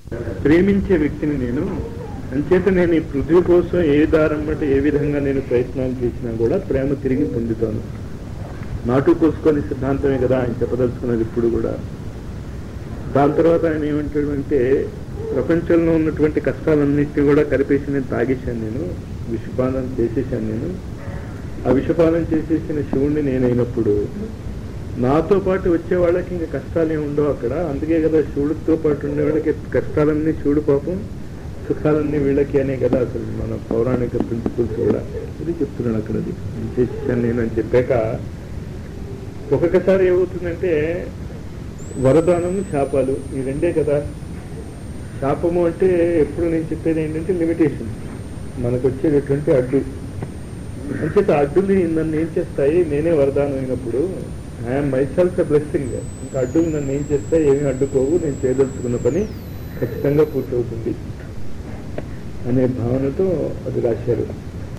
ప్రేమించే వ్యక్తిని నేను అంచేత నేను ఈ పృథ్వీ కోసం ఏ దారం బట్టి ఏ విధంగా నేను ప్రయత్నాలు చేసినా కూడా ప్రేమ తిరిగి పొందుతాను నాటు కోసుకొని సిద్ధాంతమే కదా ఆయన చెప్పదలుచుకున్నది ఇప్పుడు కూడా దాని తర్వాత ఆయన ఏమంటాడంటే ప్రపంచంలో ఉన్నటువంటి కష్టాలన్నింటినీ కూడా కలిపేసి నేను తాగేశాను నేను విషపానం చేసేసాను నేను ఆ విషపానం చేసేసిన శివుణ్ణి నేనైనప్పుడు నాతో పాటు వచ్చే వాళ్ళకి ఇంకా కష్టాలు ఏమి ఉండవు అక్కడ అందుకే కదా శివుడితో పాటు ఉండే వాళ్ళకి కష్టాలన్నీ శివుడు పాపం సుఖాలన్నీ వీళ్ళకి అనే కదా అసలు మన పౌరాణిక ప్రిన్సిపల్స్ కూడా ఇది చెప్తున్నాడు అక్కడ అది నేను చేసేసాను నేను అని చెప్పాక ఒక్కొక్కసారి ఏమవుతుందంటే వరదానము శాపాలు ఈ రెండే కదా శాపము అంటే ఎప్పుడు నేను చెప్పేది ఏంటంటే లిమిటేషన్ మనకు వచ్చేటటువంటి అడ్డు అంచేత అడ్డులు నన్ను ఏం చేస్తాయి నేనే వరదానం అయినప్పుడు ఐఎమ్ మైసెల్ఫ్ ఎ బ్లెస్సింగ్ ఇంకా అడ్డులు నన్ను ఏం చేస్తాయి ఏమీ అడ్డుకోవు నేను చేయదలుచుకున్న పని ఖచ్చితంగా పూర్తవుతుంది అనే భావనతో అది రాశారు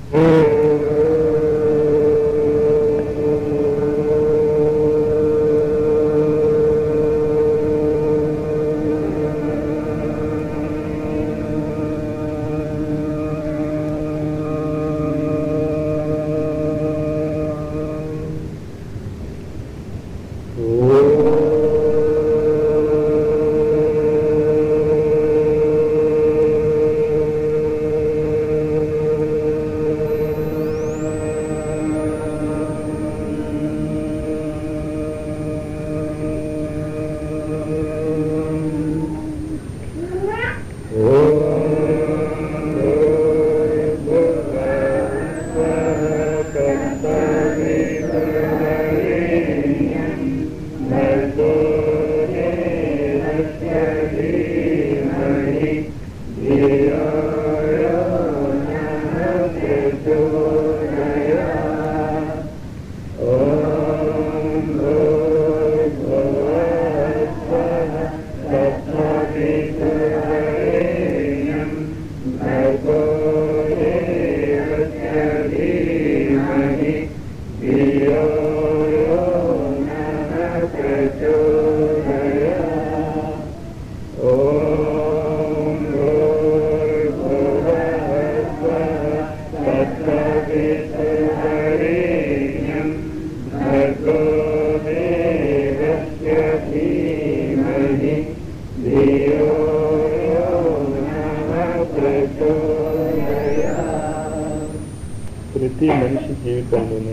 ప్రతి మనిషి జీవితంలోనూ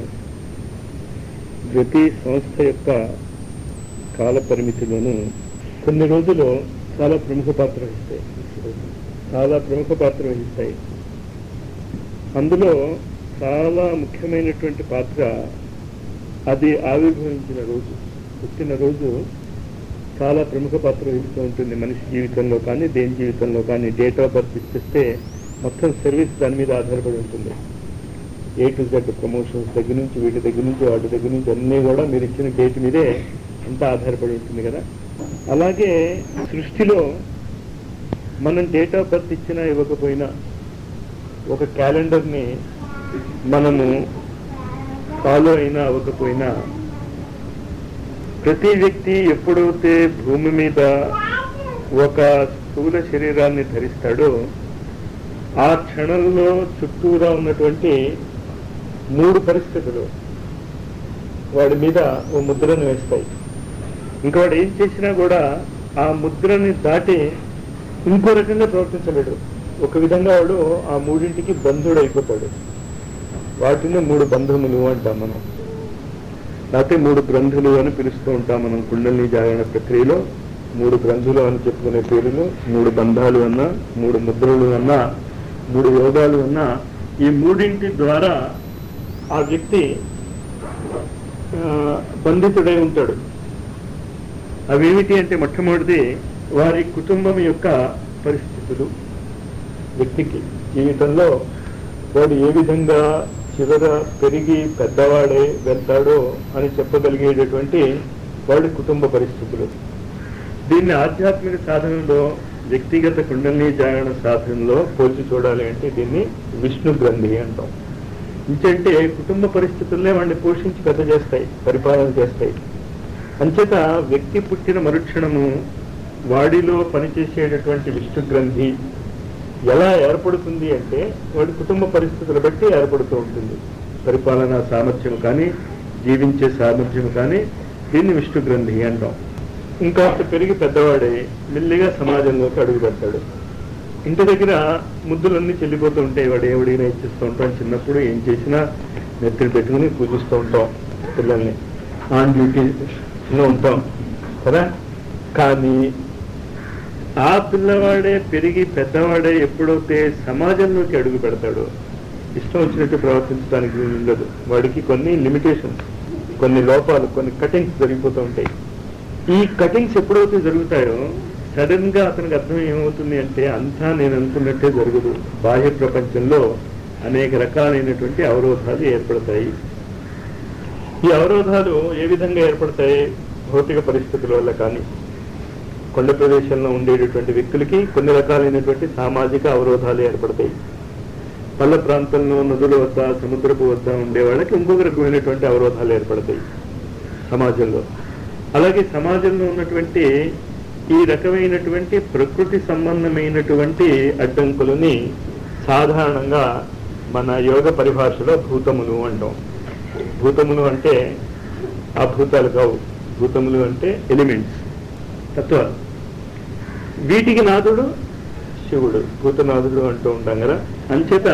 ప్రతి సంస్థ యొక్క కాల పరిమితిలోనూ కొన్ని రోజులు చాలా ప్రముఖ పాత్ర వహిస్తాయి చాలా ప్రముఖ పాత్ర వహిస్తాయి అందులో చాలా ముఖ్యమైనటువంటి పాత్ర అది ఆవిర్భవించిన రోజు పుట్టిన రోజు చాలా ప్రముఖ పాత్ర వహిస్తూ ఉంటుంది మనిషి జీవితంలో కానీ దేని జీవితంలో కానీ డేట్ ఆఫ్ బర్త్ ఇచ్చేస్తే మొత్తం సర్వీస్ దాని మీద ఆధారపడి ఉంటుంది ఏ టు జెడ్ ప్రమోషన్స్ దగ్గర నుంచి వీటి దగ్గర నుంచి వాటి దగ్గర నుంచి అన్నీ కూడా మీరు ఇచ్చిన డేట్ మీదే అంతా ఆధారపడి ఉంటుంది కదా అలాగే సృష్టిలో మనం డేట్ ఆఫ్ బర్త్ ఇచ్చినా ఇవ్వకపోయినా ఒక క్యాలెండర్ని మనము ఫాలో అయినా అవ్వకపోయినా ప్రతి వ్యక్తి ఎప్పుడైతే భూమి మీద ఒక స్థూల శరీరాన్ని ధరిస్తాడో ఆ క్షణంలో చుట్టూరా ఉన్నటువంటి మూడు పరిస్థితులు వాడి మీద ఓ ముద్రను వేస్తాయి ఇంకా వాడు ఏం చేసినా కూడా ఆ ముద్రని దాటి ఇంకో రకంగా ప్రవర్తించలేడు ఒక విధంగా వాడు ఆ మూడింటికి బంధుడు అయిపోతాడు వాటిని మూడు బంధములు అంటాం మనం లేకపోతే మూడు గ్రంథులు అని పిలుస్తూ ఉంటాం మనం కుండలిని జాగరణ ప్రక్రియలో మూడు గ్రంథులు అని చెప్పుకునే పేర్లు మూడు బంధాలు అన్నా మూడు ముద్రలు అన్నా మూడు యోగాలు అన్నా ఈ మూడింటి ద్వారా ఆ వ్యక్తి ఆ, బంధితుడై ఉంటాడు అవేమిటి అంటే మొట్టమొదటిది వారి కుటుంబం యొక్క పరిస్థితులు వ్యక్తికి జీవితంలో వాడు ఏ విధంగా చివర పెరిగి పెద్దవాడే వెళ్తాడో అని చెప్పగలిగేటటువంటి వాడి కుటుంబ పరిస్థితులు దీన్ని ఆధ్యాత్మిక సాధనలో వ్యక్తిగత కుండలిని జాగరణ సాధనలో పోల్చి చూడాలి అంటే దీన్ని విష్ణు గ్రంథి అంటాం ఇంకంటే కుటుంబ పరిస్థితులనే వాడిని పోషించి పెద్ద చేస్తాయి పరిపాలన చేస్తాయి అంచేత వ్యక్తి పుట్టిన మరుక్షణము వాడిలో పనిచేసేటటువంటి విష్ణు గ్రంథి ఎలా ఏర్పడుతుంది అంటే వాడి కుటుంబ పరిస్థితులు బట్టి ఏర్పడుతూ ఉంటుంది పరిపాలనా సామర్థ్యం కానీ జీవించే సామర్థ్యం కానీ దీన్ని విష్ణు గ్రంథి అంటాం ఇంకాస్త పెరిగి పెద్దవాడే మెల్లిగా సమాజంలోకి అడుగు పెడతాడు ఇంటి దగ్గర ముద్దులన్నీ చెల్లిపోతూ ఉంటాయి వాడు ఎవడినా ఇచ్చిస్తూ ఉంటాం చిన్నప్పుడు ఏం చేసినా నెత్తిని పెట్టుకుని పూజిస్తూ ఉంటాం పిల్లల్ని ఆన్ డ్యూటీలో ఉంటాం కదా కానీ ఆ పిల్లవాడే పెరిగి పెద్దవాడే ఎప్పుడైతే సమాజంలోకి అడుగు పెడతాడో ఇష్టం వచ్చినట్టు ప్రవర్తించడానికి ఉండదు వాడికి కొన్ని లిమిటేషన్స్ కొన్ని లోపాలు కొన్ని కటింగ్స్ జరిగిపోతూ ఉంటాయి ఈ కటింగ్స్ ఎప్పుడైతే జరుగుతాయో సడన్ గా అతనికి అర్థం ఏమవుతుంది అంటే అంతా నేను అనుకున్నట్టే జరగదు బాహ్య ప్రపంచంలో అనేక రకాలైనటువంటి అవరోధాలు ఏర్పడతాయి ఈ అవరోధాలు ఏ విధంగా ఏర్పడతాయి భౌతిక పరిస్థితుల వల్ల కానీ కొండ ప్రదేశంలో ఉండేటటువంటి వ్యక్తులకి కొన్ని రకాలైనటువంటి సామాజిక అవరోధాలు ఏర్పడతాయి పల్ల ప్రాంతంలో నదుల వద్ద సముద్రపు వద్ద ఉండే వాళ్ళకి ఇంకొక రకమైనటువంటి అవరోధాలు ఏర్పడతాయి సమాజంలో అలాగే సమాజంలో ఉన్నటువంటి ఈ రకమైనటువంటి ప్రకృతి సంబంధమైనటువంటి అడ్డంకులని సాధారణంగా మన యోగ పరిభాషలో భూతములు అంటాం భూతములు అంటే ఆ భూతాలు కావు భూతములు అంటే ఎలిమెంట్స్ తత్వాలు వీటికి నాథుడు శివుడు భూతనాథుడు అంటూ ఉంటాం కదా అంచేత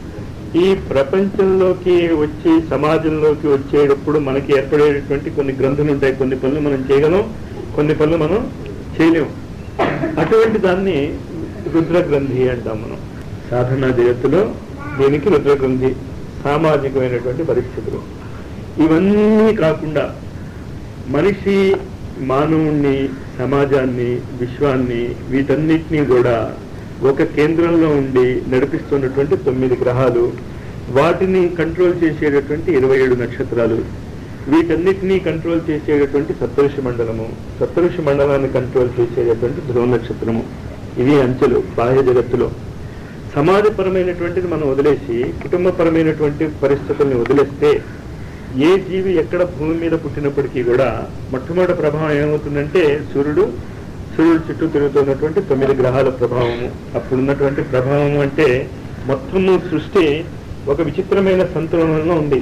ఈ ప్రపంచంలోకి వచ్చి సమాజంలోకి వచ్చేటప్పుడు మనకి ఏర్పడేటటువంటి కొన్ని గ్రంథులు ఉంటాయి కొన్ని పనులు మనం చేయగలం కొన్ని పనులు మనం చేయలేము అటువంటి దాన్ని రుద్ర గ్రంథి అంటాం మనం సాధనా జగత్తులో దీనికి రుద్ర గ్రంథి సామాజికమైనటువంటి పరిస్థితులు ఇవన్నీ కాకుండా మనిషి మానవుణ్ణి సమాజాన్ని విశ్వాన్ని వీటన్నిటినీ కూడా ఒక కేంద్రంలో ఉండి నడిపిస్తున్నటువంటి తొమ్మిది గ్రహాలు వాటిని కంట్రోల్ చేసేటటువంటి ఇరవై ఏడు నక్షత్రాలు వీటన్నిటినీ కంట్రోల్ చేసేటటువంటి సప్తఋషి మండలము సప్తఋషి మండలాన్ని కంట్రోల్ చేసేటటువంటి ధ్రువ నక్షత్రము ఇవి అంచెలు బాహ్య జగత్తులో సమాజపరమైనటువంటిది మనం వదిలేసి కుటుంబపరమైనటువంటి పరిస్థితుల్ని వదిలేస్తే ఏ జీవి ఎక్కడ భూమి మీద పుట్టినప్పటికీ కూడా మొట్టమొదటి ప్రభావం ఏమవుతుందంటే సూర్యుడు సూర్యుడు చుట్టూ తిరుగుతున్నటువంటి తొమ్మిది గ్రహాల ప్రభావము అప్పుడున్నటువంటి ప్రభావము అంటే మొత్తము సృష్టి ఒక విచిత్రమైన సంతులనంలో ఉంది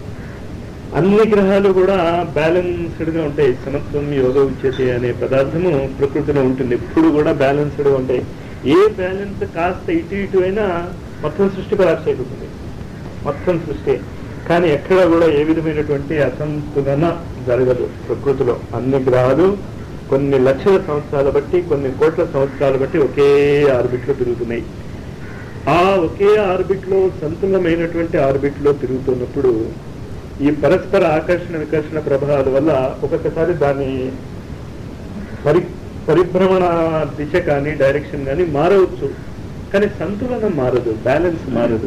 అన్ని గ్రహాలు కూడా బ్యాలెన్స్డ్ గా ఉంటాయి సమత్వం యోగ ఉచ్యతే అనే పదార్థము ప్రకృతిలో ఉంటుంది ఎప్పుడు కూడా బ్యాలెన్స్డ్ గా ఉంటాయి ఏ బ్యాలెన్స్ కాస్త ఇటు ఇటు అయినా మొత్తం సృష్టి కొలాప్స్ అయిపోతుంది మొత్తం సృష్టి కానీ ఎక్కడ కూడా ఏ విధమైనటువంటి అసంతులన జరగదు ప్రకృతిలో అన్ని గ్రహాలు కొన్ని లక్షల సంవత్సరాల బట్టి కొన్ని కోట్ల సంవత్సరాల బట్టి ఒకే ఆర్బిట్ లో తిరుగుతున్నాయి ఆ ఒకే ఆర్బిట్ లో సంతులమైనటువంటి ఆర్బిట్ లో తిరుగుతున్నప్పుడు ఈ పరస్పర ఆకర్షణ వికర్షణ ప్రభావాల వల్ల ఒక్కొక్కసారి దాని పరి పరిభ్రమణ దిశ కానీ డైరెక్షన్ కానీ మారవచ్చు కానీ సంతులనం మారదు బ్యాలెన్స్ మారదు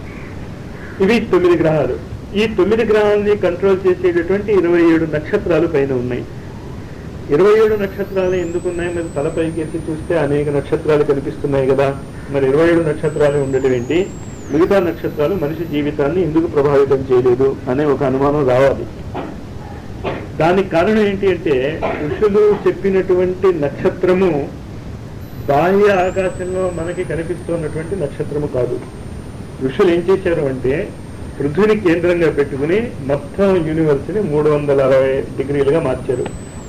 ఇవి తొమ్మిది గ్రహాలు ఈ తొమ్మిది గ్రహాలని కంట్రోల్ చేసేటటువంటి ఇరవై ఏడు నక్షత్రాలు పైన ఉన్నాయి ఇరవై ఏడు నక్షత్రాలు ఎందుకు ఉన్నాయి మరి తలపైకి ఎత్తి చూస్తే అనేక నక్షత్రాలు కనిపిస్తున్నాయి కదా మరి ఇరవై ఏడు నక్షత్రాలు ఉండటం ఏంటి మిగతా నక్షత్రాలు మనిషి జీవితాన్ని ఎందుకు ప్రభావితం చేయలేదు అనే ఒక అనుమానం రావాలి దానికి కారణం ఏంటి అంటే ఋషులు చెప్పినటువంటి నక్షత్రము బాహ్య ఆకాశంలో మనకి కనిపిస్తున్నటువంటి నక్షత్రము కాదు ఋషులు ఏం చేశారు అంటే పృథ్వీని కేంద్రంగా పెట్టుకుని మొత్తం యూనివర్స్ ని మూడు వందల అరవై డిగ్రీలుగా మార్చారు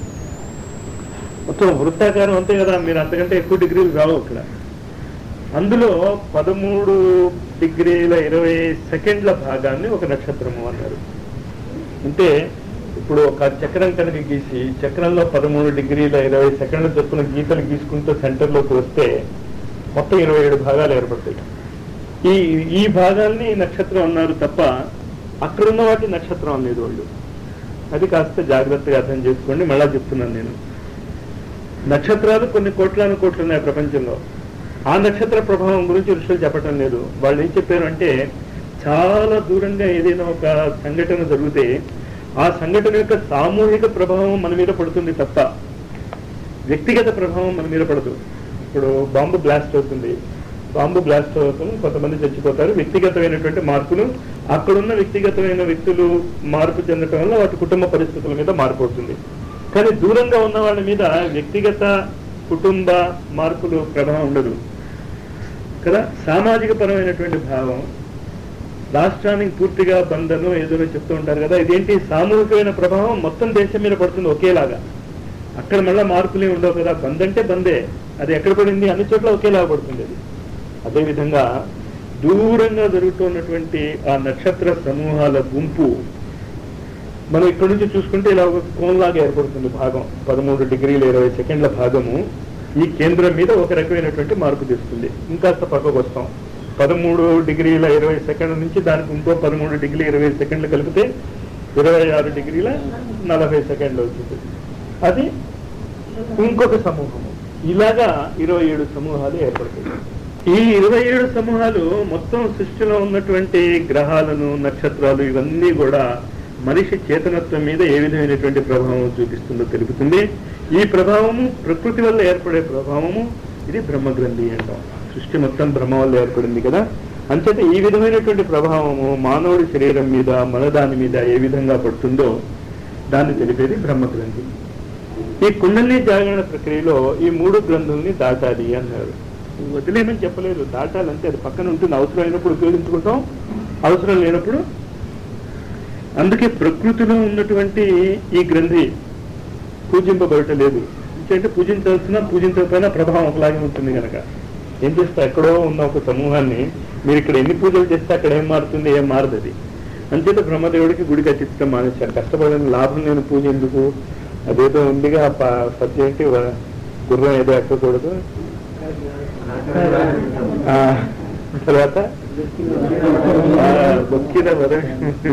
మొత్తం వృత్తాకారం అంతే కదా మీరు అంతకంటే ఎక్కువ డిగ్రీలు రావు అక్కడ అందులో పదమూడు డిగ్రీల ఇరవై సెకండ్ల భాగాన్ని ఒక నక్షత్రము అన్నారు అంటే ఇప్పుడు ఒక చక్రం కనుక గీసి చక్రంలో పదమూడు డిగ్రీల ఇరవై సెకండ్ల చొప్పున గీతలు గీసుకుంటూ సెంటర్లోకి వస్తే మొత్తం ఇరవై ఏడు భాగాలు ఏర్పడతాయి ఈ ఈ భాగాల్ని నక్షత్రం అన్నారు తప్ప అక్కడున్న వాటి నక్షత్రం అనేది వాళ్ళు అది కాస్త జాగ్రత్తగా అర్థం చేసుకోండి మళ్ళా చెప్తున్నాను నేను నక్షత్రాలు కొన్ని కోట్లాను కోట్లు ఉన్నాయి ప్రపంచంలో ఆ నక్షత్ర ప్రభావం గురించి ఋషులు చెప్పటం లేదు వాళ్ళు ఏం చెప్పారు అంటే చాలా దూరంగా ఏదైనా ఒక సంఘటన జరిగితే ఆ సంఘటన యొక్క సామూహిక ప్రభావం మన మీద పడుతుంది తప్ప వ్యక్తిగత ప్రభావం మన మీద పడదు ఇప్పుడు బాంబు బ్లాస్ట్ అవుతుంది బాంబు బ్లాస్ట్ అవుతుంది కొంతమంది చచ్చిపోతారు వ్యక్తిగతమైనటువంటి మార్పులు అక్కడున్న వ్యక్తిగతమైన వ్యక్తులు మార్పు చెందటం వల్ల వాటి కుటుంబ పరిస్థితుల మీద మార్పు అవుతుంది కానీ దూరంగా ఉన్న వాళ్ళ మీద వ్యక్తిగత కుటుంబ మార్పులు ప్రభావం ఉండదు కదా సామాజిక పరమైనటువంటి భావం రాష్ట్రానికి పూర్తిగా బంధను ఏదో చెప్తూ ఉంటారు కదా ఇదేంటి సామూహికమైన ప్రభావం మొత్తం దేశం మీద పడుతుంది ఒకేలాగా అక్కడ మళ్ళీ మార్పులే ఉండవు కదా బంద్ అంటే బందే అది ఎక్కడ పడింది అన్ని చోట్ల ఒకేలాగా పడుతుంది అది అదేవిధంగా దూరంగా జరుగుతున్నటువంటి ఆ నక్షత్ర సమూహాల గుంపు మనం ఇక్కడ నుంచి చూసుకుంటే ఇలా ఒక కోన్లాగా ఏర్పడుతుంది భాగం పదమూడు డిగ్రీల ఇరవై సెకండ్ల భాగము ఈ కేంద్రం మీద ఒక రకమైనటువంటి మార్పు తెస్తుంది ఇంకాస్త పక్కకు వస్తాం పదమూడు డిగ్రీల ఇరవై సెకండ్ల నుంచి దానికి ఇంకో పదమూడు డిగ్రీ ఇరవై సెకండ్లు కలిపితే ఇరవై ఆరు డిగ్రీల నలభై సెకండ్లు అవుతుంది అది ఇంకొక సమూహము ఇలాగా ఇరవై ఏడు సమూహాలు ఏర్పడతాయి ఈ ఇరవై ఏడు సమూహాలు మొత్తం సృష్టిలో ఉన్నటువంటి గ్రహాలను నక్షత్రాలు ఇవన్నీ కూడా మనిషి చేతనత్వం మీద ఏ విధమైనటువంటి ప్రభావం చూపిస్తుందో తెలుపుతుంది ఈ ప్రభావము ప్రకృతి వల్ల ఏర్పడే ప్రభావము ఇది బ్రహ్మగ్రంథి అంటాం సృష్టి మొత్తం బ్రహ్మ వల్ల ఏర్పడింది కదా అంచేత ఈ విధమైనటువంటి ప్రభావము మానవుడి శరీరం మీద మన దాని మీద ఏ విధంగా పడుతుందో దాన్ని తెలిపేది బ్రహ్మగ్రంథి ఈ కుండలి జాగరణ ప్రక్రియలో ఈ మూడు గ్రంథుల్ని దాటాలి అన్నారు వదిలేమని చెప్పలేదు దాటాలంటే అది పక్కన ఉంటుంది అవసరం అయినప్పుడు ఉపయోగించుకుంటాం అవసరం లేనప్పుడు అందుకే ప్రకృతిలో ఉన్నటువంటి ఈ గ్రంథి పూజింపబడటలేదు అంటే పూజించాల్సిన పూజించకపోయినా ప్రభావం ఒకలాగే ఉంటుంది కనుక ఏం చేస్తా ఎక్కడో ఉన్న ఒక సమూహాన్ని మీరు ఇక్కడ ఎన్ని పూజలు చేస్తే అక్కడ ఏం మారుతుంది ఏం మారదు అది అంచేత బ్రహ్మదేవుడికి గుడి కట్టించడం మానేశారు కష్టపడిన లాభం లేని పూజ ఎందుకు అదేదో ఉందిగా ప- పద్యం ఏంటి వ- గుర్రం ఏదో ఎక్కకూడదు ఆ, తర్వాత ఆ, బొక్కిన వరం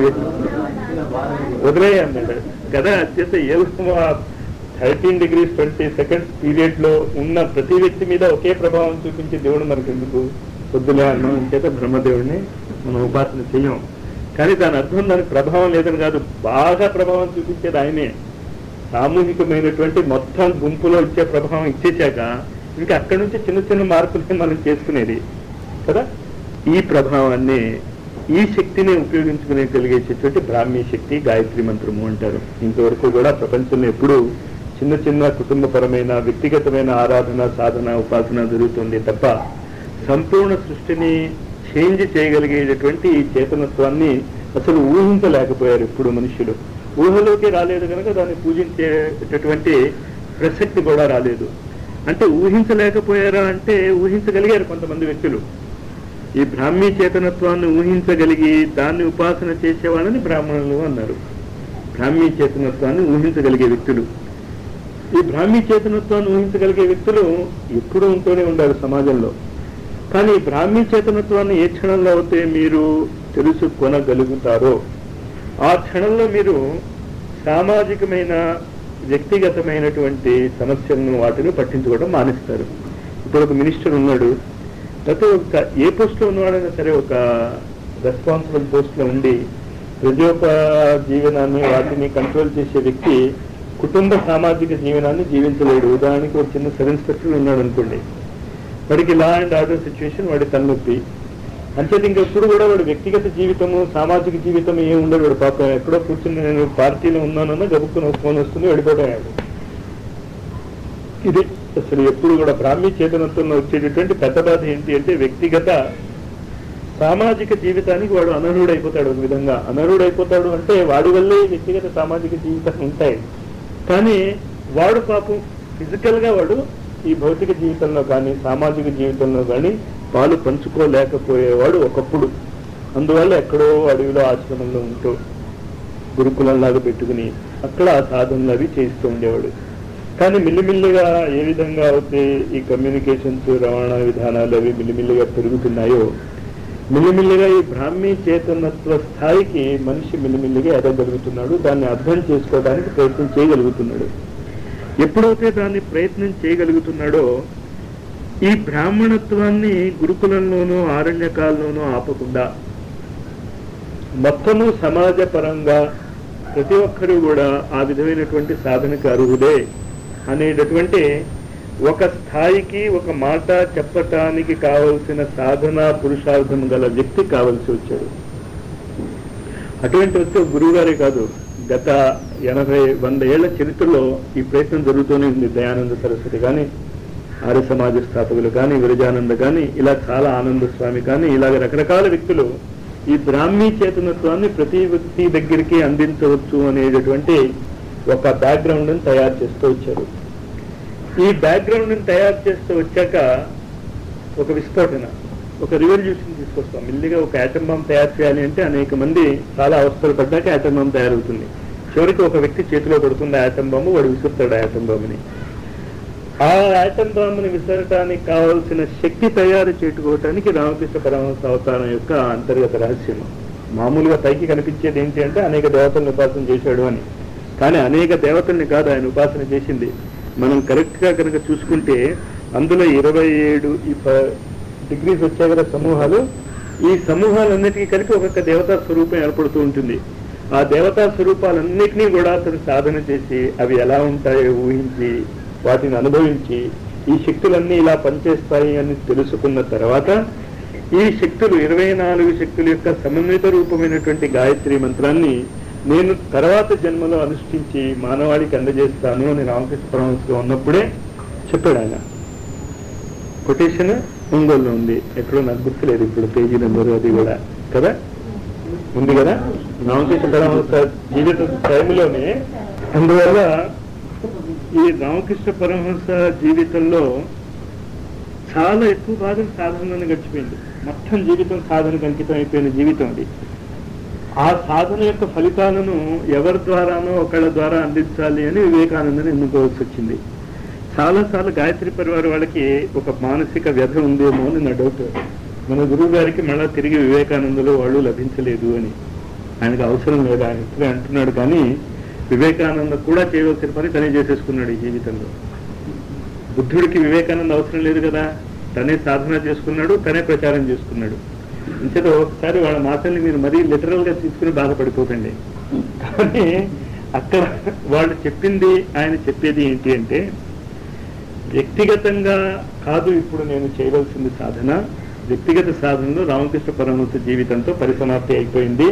వదిలేయ అన్నాడు కదా అత్యంత ఏదో thirteen degrees twenty seconds period లో ఉన్న ప్రతి వ్యక్తి మీద ఒకే ప్రభావం చూపించే దేవుడు మనకి ఎందుకు వద్దులే అన్నాం చేత బ్రహ్మదేవుడిని మనం ఉపాసన చెయ్యం కానీ దాని అర్థం దానికి ప్రభావం లేదని కాదు బాగా ప్రభావం చూపించేది ఆయనే సామూహికమైనటువంటి మొత్తం గుంపులో ఇచ్చే ప్రభావం ఇచ్చేసాక ఇంకా అక్కడి నుంచి చిన్న చిన్న మార్పులే మనం చేసుకునేది కదా ఈ ప్రభావాన్ని ఈ శక్తిని ఉపయోగించుకునే కలిగేసేటువంటి బ్రాహ్మీ శక్తి గాయత్రి మంత్రము అంటారు ఇంతవరకు కూడా ప్రపంచంలో ఎప్పుడూ చిన్న చిన్న కుటుంబపరమైన వ్యక్తిగతమైన ఆరాధన సాధన ఉపాసన జరుగుతుంది తప్ప సంపూర్ణ సృష్టిని చేంజ్ చేయగలిగేటటువంటి ఈ చేతనత్వాన్ని అసలు ఊహించలేకపోయారు ఇప్పుడు మనుషులు ఊహలోకి రాలేదు కనుక దాన్ని పూజించేటటువంటి ప్రసక్తి కూడా రాలేదు అంటే ఊహించలేకపోయారా అంటే ఊహించగలిగారు కొంతమంది వ్యక్తులు ఈ బ్రాహ్మీ చేతనత్వాన్ని ఊహించగలిగి దాన్ని ఉపాసన చేసే వాళ్ళని బ్రాహ్మణులు అన్నారు బ్రాహ్మీ చేతనత్వాన్ని ఊహించగలిగే వ్యక్తులు ఈ బ్రాహ్మీ చేతనత్వాన్ని ఊహించగలిగే వ్యక్తులు ఎప్పుడూ ఉంటూనే ఉండాలి సమాజంలో కానీ ఈ బ్రాహ్మీ చేతనత్వాన్ని ఏ క్షణంలో అయితే మీరు తెలుసుకొనగలుగుతారో ఆ క్షణంలో మీరు సామాజికమైన వ్యక్తిగతమైనటువంటి సమస్యలను వాటిని పట్టించుకోవడం మానేస్తారు ఇప్పుడు ఒక మినిస్టర్ ఉన్నాడు లేకపోతే ఒక ఏ పోస్ట్లో ఉన్నవాడైనా సరే ఒక రెస్పాన్సిబుల్ పోస్ట్లో ఉండి జీవనాన్ని వాటిని కంట్రోల్ చేసే వ్యక్తి కుటుంబ సామాజిక జీవనాన్ని జీవించలేడు ఉదాహరణకి ఒక చిన్న సబ్ ఇన్స్పెక్టర్ ఉన్నాడు అనుకోండి వాడికి లా అండ్ ఆర్డర్ సిచ్యువేషన్ వాడి తలనొప్పి అంచేది ఇంకెప్పుడు కూడా వాడు వ్యక్తిగత జీవితము సామాజిక జీవితం ఏం ఉండదు వాడు పాపం ఎక్కడో కూర్చుని నేను పార్టీలో ఉన్నానన్నా గబుక్కుని ఒక ఫోన్ వస్తుంది వెళ్ళిపోతాడు ఇది అసలు ఎప్పుడు కూడా బ్రాహ్మీ చేతనత్వంలో వచ్చేటటువంటి పెద్ద బాధ ఏంటి అంటే వ్యక్తిగత సామాజిక జీవితానికి వాడు అనర్హుడైపోతాడు ఒక విధంగా అనర్హుడైపోతాడు అంటే వాడి వల్లే వ్యక్తిగత సామాజిక జీవితాలు ఉంటాయి కానీ వాడు పాపం ఫిజికల్ గా వాడు ఈ భౌతిక జీవితంలో కానీ సామాజిక జీవితంలో కానీ పాలు పంచుకోలేకపోయేవాడు ఒకప్పుడు అందువల్ల ఎక్కడో అడవిలో ఆశ్రమంలో ఉంటూ గురుకులంలాగా పెట్టుకుని అక్కడ ఆ సాధనలు అవి చేస్తూ ఉండేవాడు కానీ మిల్లిమిల్లిగా ఏ విధంగా అయితే ఈ కమ్యూనికేషన్స్ రవాణా విధానాలు అవి మిల్లిమిల్లిగా పెరుగుతున్నాయో మిల్లిమిల్లిగా ఈ బ్రాహ్మీ చేతనత్వ స్థాయికి మనిషి మిల్లిమిల్లిగా ఎదగలుగుతున్నాడు దాన్ని అర్థం చేసుకోవడానికి ప్రయత్నం చేయగలుగుతున్నాడు ఎప్పుడైతే దాన్ని ప్రయత్నం చేయగలుగుతున్నాడో ఈ బ్రాహ్మణత్వాన్ని గురుకులంలోనూ ఆరణ్యకాల్లోనూ ఆపకుండా మొత్తము సమాజపరంగా ప్రతి ఒక్కరూ కూడా ఆ విధమైనటువంటి సాధనకు అర్హులే అనేటటువంటి ఒక స్థాయికి ఒక మాట చెప్పటానికి కావలసిన సాధన పురుషార్థం గల వ్యక్తి కావలసి వచ్చాడు అటువంటి వ్యక్తి ఒక గురువు గారే కాదు గత ఎనభై వంద ఏళ్ల చరిత్రలో ఈ ప్రయత్నం జరుగుతూనే ఉంది దయానంద సరస్వతి కానీ ఆర్య సమాజ స్థాపకులు కానీ విరజానంద కానీ ఇలా చాలా ఆనంద స్వామి కానీ ఇలాగ రకరకాల వ్యక్తులు ఈ బ్రాహ్మీ చేతనత్వాన్ని ప్రతి వ్యక్తి దగ్గరికి అందించవచ్చు అనేటటువంటి ఒక బ్యాక్గ్రౌండ్ ని తయారు చేస్తూ వచ్చారు ఈ బ్యాక్గ్రౌండ్ ని తయారు చేస్తూ వచ్చాక ఒక విస్ఫోటన ఒక రివల్యూషన్ తీసుకొస్తాం మెల్లిగా ఒక యాటమ్ బాంబ్ తయారు చేయాలి అంటే అనేక మంది చాలా అవస్థలు పడ్డాక యాటమ్ బాంబ్ తయారవుతుంది చివరికి ఒక వ్యక్తి చేతిలో పడుతుంది ఆ యాటమ్ బాంబు వాడు విసురుతాడు ఆ యాటమ్ బాంబుని ఆ యాటమ్ బాంబుని విసరటానికి కావలసిన శక్తి తయారు చేసుకోవటానికి రామకృష్ణ పరమహంస అవతారం యొక్క అంతర్గత రహస్యం మామూలుగా పైకి కనిపించేది ఏంటి అంటే అనేక దేవతలను ఉపాసన చేశాడు అని కానీ అనేక దేవతల్ని కాదు ఆయన ఉపాసన చేసింది మనం కరెక్ట్ గా కనుక చూసుకుంటే అందులో ఇరవై ఏడు ఈ ప- డిగ్రీస్ వచ్చాయి కదా సమూహాలు ఈ సమూహాలన్నిటికీ కలిపి ఒక్కొక్క దేవతా స్వరూపం ఏర్పడుతూ ఉంటుంది ఆ దేవతా స్వరూపాలన్నిటినీ కూడా అతను సాధన చేసి అవి ఎలా ఉంటాయో ఊహించి వాటిని అనుభవించి ఈ శక్తులన్నీ ఇలా పనిచేస్తాయి అని తెలుసుకున్న తర్వాత ఈ శక్తులు ఇరవై నాలుగు శక్తుల యొక్క సమన్విత రూపమైనటువంటి గాయత్రి మంత్రాన్ని నేను తర్వాత జన్మలో అనుష్ఠించి మానవాళికి అందజేస్తాను అని రామకృష్ణ పరమహంసలో ఉన్నప్పుడే చెప్పాడు ఆయన కొటేషన్ ఒంగోలులో ఉంది ఎక్కడో నాకు గుర్తులేదు ఇప్పుడు పేజీ నెంబర్ అది కూడా కదా ఉంది కదా రామకృష్ణ పరమహంస జీవిత టైంలోనే అందువల్ల ఈ రామకృష్ణ పరమహంస జీవితంలో చాలా ఎక్కువ భాగం సాధనలోనే గడిచిపోయింది మొత్తం జీవితం సాధనకు అంకితం అయిపోయిన జీవితం అది ఆ సాధన యొక్క ఫలితాలను ఎవరి ద్వారానో ఒకళ్ళ ద్వారా అందించాలి అని వివేకానందని ఎన్నుకోవాల్సి వచ్చింది చాలా సార్లు గాయత్రి పరివార వాళ్ళకి ఒక మానసిక వ్యధ ఉందేమో అని నా డౌట్ మన గురువు గారికి మళ్ళా తిరిగి వివేకానందలో వాళ్ళు లభించలేదు అని ఆయనకు అవసరం లేదు ఆయన ఇప్పుడే అంటున్నాడు కానీ వివేకానంద కూడా చేయవలసిన పని తనే చేసేసుకున్నాడు ఈ జీవితంలో బుద్ధుడికి వివేకానంద అవసరం లేదు కదా తనే సాధన చేసుకున్నాడు తనే ప్రచారం చేసుకున్నాడు ఇంచేత ఒకసారి వాళ్ళ మాటల్ని మీరు మరీ లిటరల్ గా తీసుకుని బాధపడిపోకండి కానీ అక్కడ వాళ్ళు చెప్పింది ఆయన చెప్పేది ఏంటి అంటే వ్యక్తిగతంగా కాదు ఇప్పుడు నేను చేయవలసింది సాధన వ్యక్తిగత సాధనలో రామకృష్ణ పరమహంస జీవితంతో పరిసమాప్తి అయిపోయింది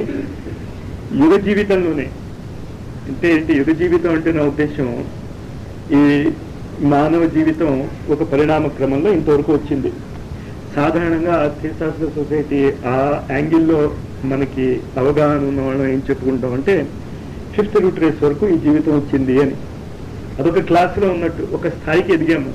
యుగ జీవితంలోనే అంటే ఏంటి యుగ జీవితం అంటే నా ఉద్దేశం ఈ మానవ జీవితం ఒక పరిణామ క్రమంలో ఇంతవరకు వచ్చింది సాధారణంగా అర్థశాస్త్ర సొసైటీ ఆ యాంగిల్లో మనకి అవగాహన ఉన్న వాళ్ళం ఏం చెప్పుకుంటాం అంటే ఫిఫ్త్ రూట్ రేస్ వరకు ఈ జీవితం వచ్చింది అని అదొక క్లాసులో ఉన్నట్టు ఒక స్థాయికి ఎదిగాము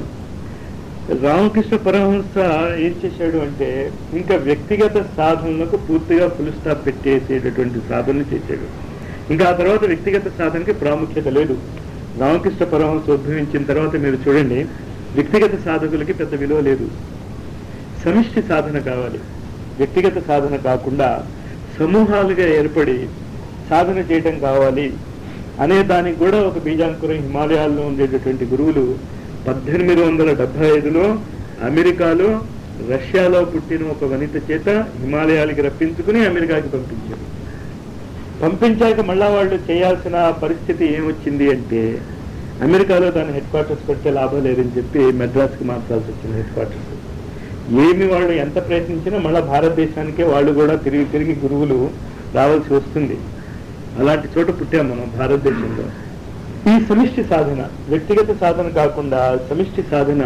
రామకృష్ణ పరమహంస ఏం చేశాడు అంటే ఇంకా వ్యక్తిగత సాధనలకు పూర్తిగా ఫుల్ స్టాప్ పెట్టేసేటటువంటి సాధన చేశాడు ఇంకా ఆ తర్వాత వ్యక్తిగత సాధనకి ప్రాముఖ్యత లేదు రామకృష్ణ పరమహంస ఉద్భవించిన తర్వాత మీరు చూడండి వ్యక్తిగత సాధకులకి పెద్ద విలువ లేదు సమిష్టి సాధన కావాలి వ్యక్తిగత సాధన కాకుండా సమూహాలుగా ఏర్పడి సాధన చేయటం కావాలి అనే దానికి కూడా ఒక బీజాంకురం హిమాలయాల్లో ఉండేటటువంటి గురువులు పద్దెనిమిది వందల డెబ్బై ఐదులో అమెరికాలో రష్యాలో పుట్టిన ఒక వనిత చేత హిమాలయాలకి రప్పించుకుని అమెరికాకి పంపించారు పంపించాక మళ్ళా వాళ్ళు చేయాల్సిన పరిస్థితి ఏమొచ్చింది అంటే అమెరికాలో దాని హెడ్ క్వార్టర్స్ పెడితే లాభం లేదని చెప్పి మెడ్రాస్కి మార్చాల్సి వచ్చింది హెడ్ క్వార్టర్స్ ఏమి వాళ్ళు ఎంత ప్రయత్నించినా మళ్ళీ భారతదేశానికే వాళ్ళు కూడా తిరిగి తిరిగి గురువులు రావాల్సి వస్తుంది అలాంటి చోట పుట్టాం మనం భారతదేశంలో ఈ సమిష్టి సాధన వ్యక్తిగత సాధన కాకుండా సమిష్టి సాధన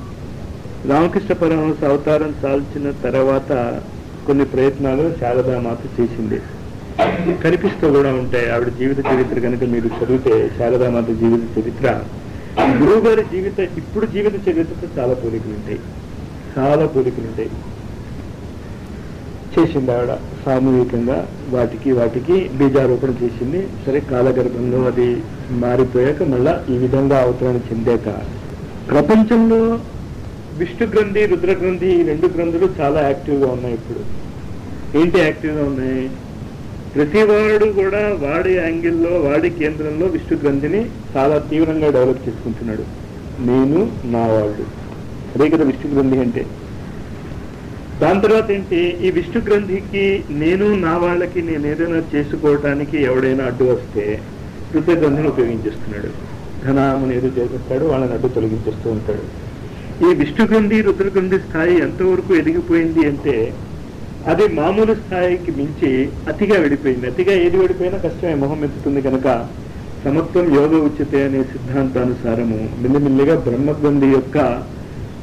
రామకృష్ణ పరమహంస అవతారం చాల్చిన తర్వాత కొన్ని ప్రయత్నాలు శారదామాత చేసింది కనిపిస్తూ కూడా ఉంటాయి ఆవిడ జీవిత చరిత్ర కనుక మీరు చదివితే శారదామాత జీవిత చరిత్ర గురువు గారి జీవిత ఇప్పుడు జీవిత చరిత్రతో చాలా పోలికలు ఉంటాయి చాలా పోలికలు ఉంటాయి చేసింది ఆవిడ సామూహికంగా వాటికి వాటికి బీజారోపణ చేసింది సరే కాలగర్భంలో అది మారిపోయాక మళ్ళా ఈ విధంగా అవతరణ చెందాక ప్రపంచంలో విష్ణు గ్రంథి రుద్ర గ్రంథి ఈ రెండు గ్రంథులు చాలా యాక్టివ్గా ఉన్నాయి ఇప్పుడు ఏంటి యాక్టివ్గా ఉన్నాయి ప్రతి వాడు కూడా వాడి యాంగిల్లో వాడి కేంద్రంలో విష్ణు గ్రంథిని చాలా తీవ్రంగా డెవలప్ చేసుకుంటున్నాడు నేను నా వాళ్ళు అదే కదా విష్ణు గ్రంథి అంటే దాని తర్వాత ఏంటి ఈ విష్ణు గ్రంథికి నేను నా వాళ్ళకి నేను ఏదైనా చేసుకోవటానికి ఎవడైనా అడ్డు వస్తే రుద్ర గ్రంథిని ఉపయోగించేస్తున్నాడు ఘనామని ఏదో చేసేస్తాడు వాళ్ళని అడ్డు తొలగించేస్తూ ఉంటాడు ఈ విష్ణు గ్రంథి రుద్ర గ్రంథి స్థాయి ఎంతవరకు ఎదిగిపోయింది అంటే అది మామూలు స్థాయికి మించి అతిగా వెళ్ళిపోయింది అతిగా ఏది వెళ్ళిపోయినా కష్టమే మొహం ఎత్తుతుంది కనుక సమత్వం యోగ ఉచితే అనే సిద్ధాంతానుసారము మెల్లిమెల్లిగా బ్రహ్మగ్రంథి యొక్క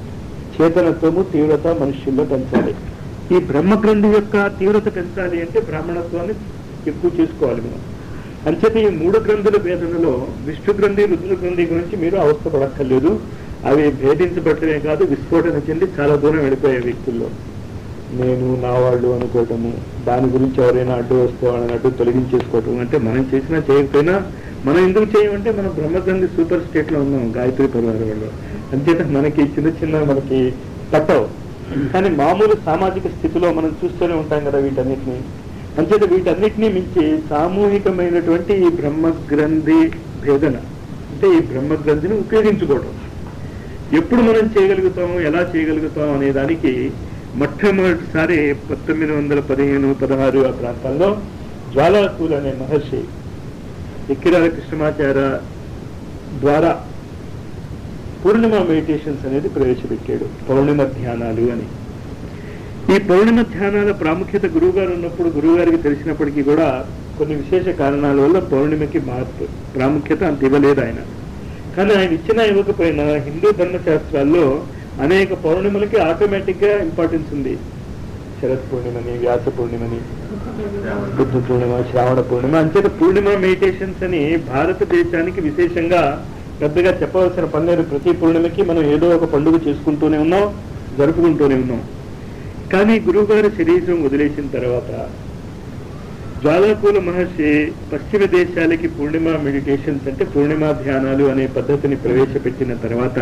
చేతనత్వము తీవ్రత మనుష్యుల్లో పెంచాలి ఈ బ్రహ్మగ్రంథి యొక్క తీవ్రత పెంచాలి అంటే బ్రాహ్మణత్వాన్ని ఎక్కువ చేసుకోవాలి మనం అంచేత ఈ మూడు గ్రంథుల భేదనలో విష్ణు గ్రంథి రుద్ర గ్రంథి గురించి మీరు అవస్థపడక్కర్లేదు అవి భేదించబట్టమే కాదు విస్ఫోటన చెంది చాలా దూరం వెళ్ళిపోయే వ్యక్తుల్లో నేను నా వాళ్ళు అనుకోవటము దాని గురించి ఎవరైనా అడ్డు వస్తే వాళ్ళని అడ్డు తొలగించేసుకోవటం అంటే మనం చేసినా చేయకపోయినా మనం ఎందుకు చేయమంటే మనం బ్రహ్మగ్రంథి సూపర్ స్టేట్ లో ఉన్నాం గాయత్రి పరివారం వాళ్ళు అంచేత మనకి చిన్న చిన్న మనకి తప్పవు కానీ మామూలు సామాజిక స్థితిలో మనం చూస్తూనే ఉంటాం కదా వీటన్నిటిని అంచేత వీటన్నిటినీ మించి సామూహికమైనటువంటి ఈ బ్రహ్మగ్రంథి భేదన అంటే ఈ బ్రహ్మగ్రంథిని ఉపయోగించుకోవడం ఎప్పుడు మనం చేయగలుగుతాము ఎలా చేయగలుగుతాం అనే దానికి మొట్టమొదటిసారి పంతొమ్మిది వందల పదిహేను పదహారు ఆ ప్రాంతాల్లో జ్వాలాకూల్ అనే మహర్షి ఎక్కిరాల కృష్ణమాచార్య ద్వారా పూర్ణిమ మెడిటేషన్స్ అనేది ప్రవేశపెట్టాడు పౌర్ణిమ ధ్యానాలు అని ఈ పౌర్ణిమ ధ్యానాల ప్రాముఖ్యత గురువుగారు ఉన్నప్పుడు గురువుగారికి తెలిసినప్పటికీ కూడా కొన్ని విశేష కారణాల వల్ల పౌర్ణిమకి మార్పు ప్రాముఖ్యత అంత ఇవ్వలేదు ఆయన కానీ ఆయన ఇచ్చినా ఇవ్వకపోయినా హిందూ ధర్మశాస్త్రాల్లో అనేక పౌర్ణిమలకి ఆటోమేటిక్ గా ఇంపార్టెన్స్ ఉంది శరత్ పూర్ణిమని వ్యాస పూర్ణిమని బుద్ధ పూర్ణిమ శ్రావణ పూర్ణిమ అంచేత పూర్ణిమ మెడిటేషన్స్ అని భారతదేశానికి విశేషంగా పెద్దగా చెప్పవలసిన పని లేదు ప్రతి పూర్ణిమకి మనం ఏదో ఒక పండుగ చేసుకుంటూనే ఉన్నాం జరుపుకుంటూనే ఉన్నాం కానీ గురువుగారు శరీరం వదిలేసిన తర్వాత జ్వాలాకూల మహర్షి పశ్చిమ దేశాలకి పూర్ణిమ మెడిటేషన్స్ అంటే పూర్ణిమ ధ్యానాలు అనే పద్ధతిని ప్రవేశపెట్టిన తర్వాత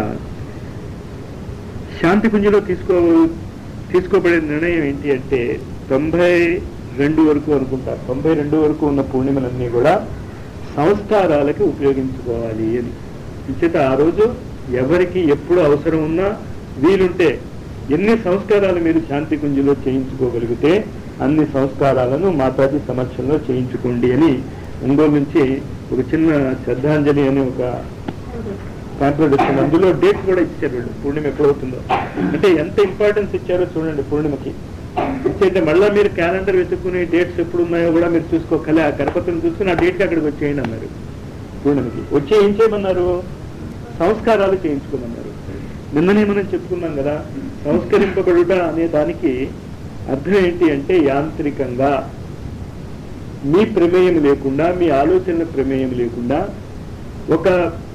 శాంతి కుంజలో తీసుకో తీసుకోబడే నిర్ణయం ఏంటి అంటే తొంభై రెండు వరకు అనుకుంటా తొంభై రెండు వరకు ఉన్న పూర్ణిమలన్నీ కూడా సంస్కారాలకి ఉపయోగించుకోవాలి అని ఇచ్చేత ఆ రోజు ఎవరికి ఎప్పుడు అవసరం ఉన్నా వీలుంటే ఎన్ని సంస్కారాలు మీరు శాంతి కుంజలో చేయించుకోగలిగితే అన్ని సంస్కారాలను మాతాజీ సమక్షంలో చేయించుకోండి అని ఒంగోలు నుంచి ఒక చిన్న శ్రద్ధాంజలి అనే ఒక ప్యాంప్లెట్ వచ్చింది అందులో డేట్ కూడా ఇచ్చారు వీళ్ళు పూర్ణిమ ఎప్పుడవుతుందో అంటే ఎంత ఇంపార్టెన్స్ ఇచ్చారో చూడండి పూర్ణిమకి ఇచ్చేంటే మళ్ళీ మీరు క్యాలెండర్ వెతుక్కునే డేట్స్ ఎప్పుడు ఉన్నాయో కూడా మీరు చూసుకోకలే ఆ గణపతిని చూసుకుని ఆ డేట్కి అక్కడికి వచ్చేయండి అన్నారు పూర్ణిమకి వచ్చి ఏం చేయమన్నారు సంస్కారాలు చేయించుకోమన్నారు నిన్ననే మనం చెప్పుకున్నాం కదా సంస్కరింపబడుట అనే దానికి అర్థం ఏంటి అంటే యాంత్రికంగా మీ ప్రమేయం లేకుండా మీ ఆలోచనల ప్రమేయం లేకుండా ఒక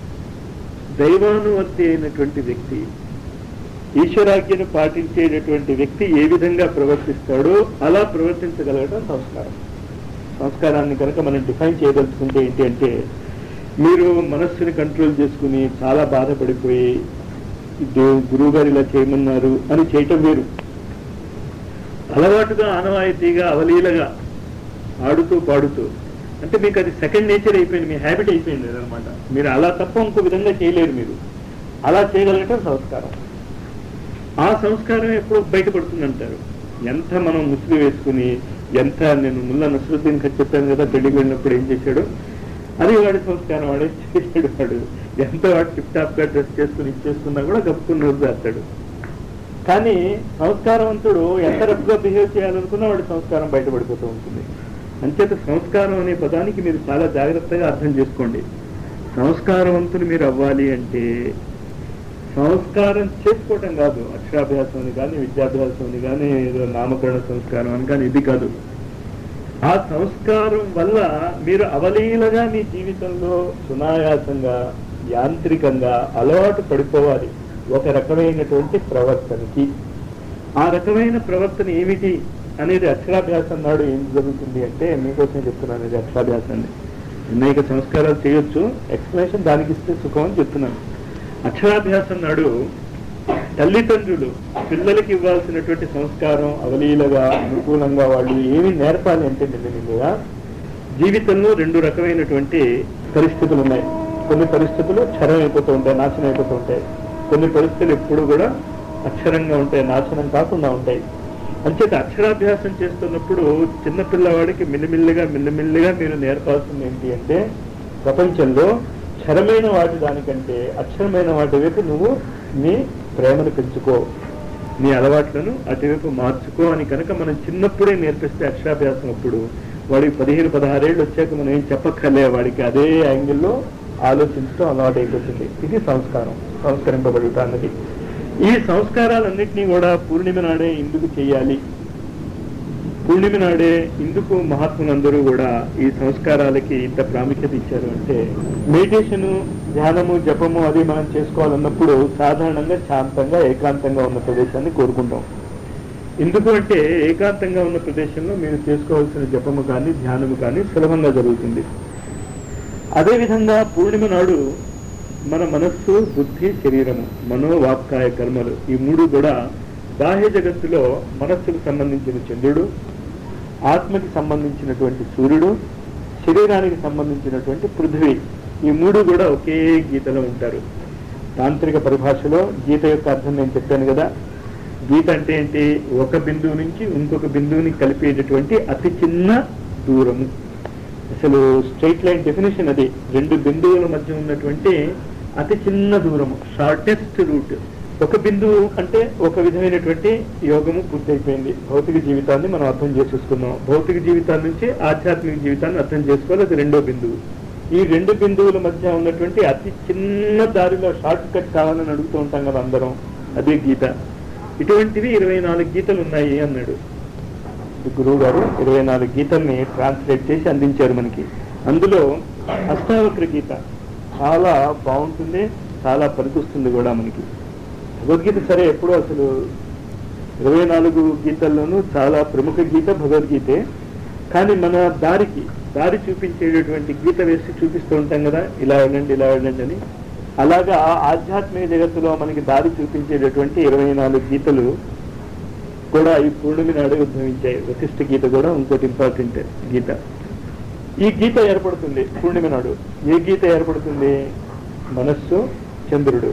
దైవానువర్తి అయినటువంటి వ్యక్తి ఈశ్వరాజ్ఞను పాటించేటటువంటి వ్యక్తి ఏ విధంగా ప్రవర్తిస్తాడో అలా ప్రవర్తించగలగడం సంస్కారం సంస్కారాన్ని కనుక మనం డిఫైన్ చేయదలుచుకుంటే ఏంటి అంటే మీరు మనస్సుని కంట్రోల్ చేసుకుని చాలా బాధపడిపోయి గురువు గారు ఇలా చేయమన్నారు అని చేయటం వేరు అలవాటుగా ఆనవాయితీగా అవలీలగా ఆడుతూ పాడుతూ అంటే మీకు అది సెకండ్ నేచర్ అయిపోయింది మీ హ్యాబిట్ అయిపోయింది అనమాట మీరు అలా తప్ప ఇంకో విధంగా చేయలేరు మీరు అలా చేయగలగటం సంస్కారం ఆ సంస్కారం ఎప్పుడు బయటపడుతుందంటారు ఎంత మనం ముసుగు వేసుకుని ఎంత నేను ముల్లా నసరుద్దీన్ ఖర్చు చెప్పాను కదా పెళ్లికి వెళ్ళినప్పుడు ఏం చేశాడు అది వాడి సంస్కారం వాడే చేసాడు వాడు ఎంత వాడు టిప్ టాప్ గా డ్రెస్ చేసుకుని ఇచ్చేసుకున్నా కూడా గప్పుకుని రోజు చేస్తాడు కానీ సంస్కారవంతుడు ఎంత రఫ్గా బిహేవ్ చేయాలనుకున్నా వాడి సంస్కారం బయటపడిపోతూ ఉంటుంది అంచేత సంస్కారం అనే పదానికి మీరు చాలా జాగ్రత్తగా అర్థం చేసుకోండి సంస్కారవంతులు మీరు అవ్వాలి అంటే సంస్కారం చేసుకోవటం కాదు అక్షరాభ్యాసం అని కానీ విద్యాభ్యాసం అని కానీ ఏదో నామకరణ సంస్కారం అని కానీ ఇది కాదు ఆ సంస్కారం వల్ల మీరు అవలీలగా మీ జీవితంలో సునాయాసంగా యాంత్రికంగా అలవాటు పడిపోవాలి ఒక రకమైనటువంటి ప్రవర్తనకి ఆ రకమైన ప్రవర్తన ఏమిటి అనేది అక్షరాభ్యాసం నాడు ఏం జరుగుతుంది అంటే మీకోసం చెప్తున్నాను ఇది అక్షరాభ్యాసాన్ని అనేక సంస్కారాలు చేయొచ్చు ఎక్స్ప్లెనేషన్ దానికి ఇస్తే సుఖం అని చెప్తున్నాను అక్షరాభ్యాసం నాడు తల్లిదండ్రులు పిల్లలకి ఇవ్వాల్సినటువంటి సంస్కారం అవలీలగా అనుకూలంగా వాళ్ళు ఏమి నేర్పాలి అంటే నిన్నగా జీవితంలో రెండు రకమైనటువంటి పరిస్థితులు ఉన్నాయి కొన్ని పరిస్థితులు క్షరం అయిపోతూ ఉంటాయి నాశనం అయిపోతూ ఉంటాయి కొన్ని పరిస్థితులు ఎప్పుడు కూడా అక్షరంగా ఉంటాయి నాశనం కాకుండా ఉంటాయి అంచేత అక్షరాభ్యాసం చేస్తున్నప్పుడు చిన్న పిల్లవాడికి మిల్లిమిల్లిగా మిల్లిమిల్లిగా మీరు నేర్పాల్సింది ఏంటి అంటే ప్రపంచంలో క్షరమైన వాటి దానికంటే అక్షరమైన వాటి వైపు నువ్వు నీ ప్రేమను పెంచుకో నీ అలవాట్లను అటువైపు మార్చుకో అని కనుక మనం చిన్నప్పుడే నేర్పిస్తే అక్షరాభ్యాసం అప్పుడు వాడికి పదిహేను పదహారేళ్ళు వచ్చాక మనం ఏం చెప్పక్కర్లే వాడికి అదే యాంగిల్లో ఆలోచించడం అలవాటు అయిపోతుంది ఇది సంస్కారం సంస్కరింపబడుట అన్నది ఈ సంస్కారాలన్నింటినీ కూడా పూర్ణిమ నాడే ఎందుకు చేయాలి పూర్ణిమ నాడే ఎందుకు మహాత్ములందరూ కూడా ఈ సంస్కారాలకి ఇంత ప్రాముఖ్యత ఇచ్చారు అంటే మెడిటేషన్ ధ్యానము జపము అది మనం చేసుకోవాలన్నప్పుడు సాధారణంగా శాంతంగా ఏకాంతంగా ఉన్న ప్రదేశాన్ని కోరుకుంటాం ఎందుకు అంటే ఏకాంతంగా ఉన్న ప్రదేశంలో మీరు చేసుకోవాల్సిన జపము కానీ ధ్యానము కానీ సులభంగా జరుగుతుంది అదేవిధంగా పూర్ణిమ నాడు మన మనస్సు బుద్ధి శరీరము మనోవాక్కాయ కర్మలు ఈ మూడు కూడా బాహ్య జగత్తులో మనస్సుకు సంబంధించిన చంద్రుడు ఆత్మకి సంబంధించినటువంటి సూర్యుడు శరీరానికి సంబంధించినటువంటి పృథ్వీ ఈ మూడు కూడా ఒకే గీతలో ఉంటారు తాంత్రిక పరిభాషలో గీత యొక్క అర్థం నేను చెప్పాను కదా గీత అంటే ఏంటి ఒక బిందువు నుంచి ఇంకొక బిందువుని కలిపేటటువంటి అతి చిన్న దూరము అసలు స్ట్రైట్ లైన్ డెఫినేషన్ అది రెండు బిందువుల మధ్య ఉన్నటువంటి అతి చిన్న దూరము షార్టెస్ట్ రూట్ ఒక బిందువు అంటే ఒక విధమైనటువంటి యోగము పూర్తయిపోయింది భౌతిక జీవితాన్ని మనం అర్థం చేసేసుకున్నాం భౌతిక జీవితాల నుంచి ఆధ్యాత్మిక జీవితాన్ని అర్థం చేసుకోవాలి అది రెండో బిందువు ఈ రెండు బిందువుల మధ్య ఉన్నటువంటి అతి చిన్న దారిలో షార్ట్ కట్ కావాలని అడుగుతూ ఉంటాం కదా అందరం అదే గీత ఇటువంటివి ఇరవై నాలుగు గీతలు ఉన్నాయి అన్నాడు గురువు గారు ఇరవై నాలుగు గీతల్ని ట్రాన్స్లేట్ చేసి అందించారు మనకి అందులో అష్టావక్ర గీత చాలా బాగుంటుంది చాలా పనికొస్తుంది కూడా మనకి భగవద్గీత సరే ఎప్పుడూ అసలు ఇరవై నాలుగు గీతల్లోనూ చాలా ప్రముఖ గీత భగవద్గీతే కానీ మన దారికి దారి చూపించేటటువంటి గీత వేసి చూపిస్తూ ఉంటాం కదా ఇలా వెళ్ళండి ఇలా వెళ్ళండి అని అలాగా ఆధ్యాత్మిక జగత్తులో మనకి దారి చూపించేటటువంటి ఇరవై నాలుగు గీతలు కూడా ఈ పూర్ణిమ నాడు ఉద్భవించాయి వశిష్ఠ గీత కూడా ఇంకోటి ఇంపార్టెంట్ గీత ఈ గీత ఏర్పడుతుంది పూర్ణిమ నాడు ఏ గీత ఏర్పడుతుంది మనస్సు చంద్రుడు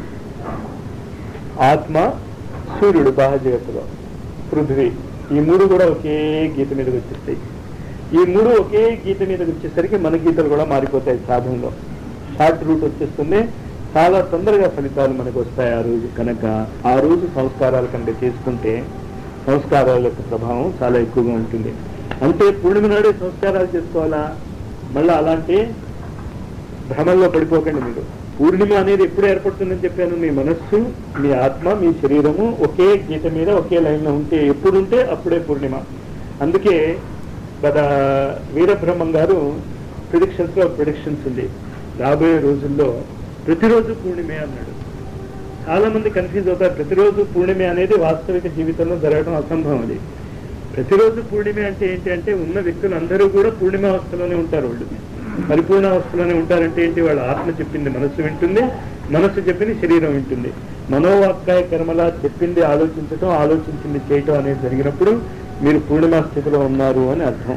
ఆత్మ సూర్యుడు బాహ్య జగత్తులో పృథ్వీ ఈ మూడు కూడా ఒకే గీత మీదకి వచ్చేస్తాయి ఈ మూడు ఒకే గీత మీదకి వచ్చేసరికి మన గీతలు కూడా మారిపోతాయి సాధనలో షార్ట్ రూట్ వచ్చేస్తుంది చాలా తొందరగా ఫలితాలు మనకు వస్తాయి ఆ రోజు కనుక ఆ రోజు సంస్కారాల కంటే చేసుకుంటే సంస్కారాల యొక్క ప్రభావం చాలా ఎక్కువగా ఉంటుంది అంటే పూర్ణిమ నాడే సంస్కారాలు చేసుకోవాలా మళ్ళీ అలాంటి భ్రమంలో పడిపోకండి మీరు పూర్ణిమ అనేది ఎప్పుడు ఏర్పడుతుందని చెప్పాను మీ మనస్సు మీ ఆత్మ మీ శరీరము ఒకే గీత మీద ఒకే లైన్లో ఉంటే ఎప్పుడు ఉంటే అప్పుడే పూర్ణిమ అందుకే గత వీరబ్రహ్మం గారు ప్రిడిక్షన్స్ లో ప్రిడిక్షన్స్ ఉంది రాబోయే రోజుల్లో ప్రతిరోజు పూర్ణిమే అన్నాడు చాలా మంది కన్ఫ్యూజ్ అవుతారు ప్రతిరోజు పూర్ణిమే అనేది వాస్తవిక జీవితంలో జరగడం అసంభవం అది ప్రతిరోజు పూర్ణిమ అంటే ఏంటి అంటే ఉన్న వ్యక్తులు అందరూ కూడా పూర్ణిమావస్థలోనే ఉంటారు వాళ్ళు పరిపూర్ణ అవస్థలోనే ఉంటారంటే ఏంటి వాళ్ళ ఆత్మ చెప్పింది మనస్సు వింటుంది మనస్సు చెప్పింది శరీరం వింటుంది మనోవాక్కాయ కర్మల చెప్పింది ఆలోచించటం ఆలోచించింది చేయటం అనేది జరిగినప్పుడు మీరు పూర్ణిమా స్థితిలో ఉన్నారు అని అర్థం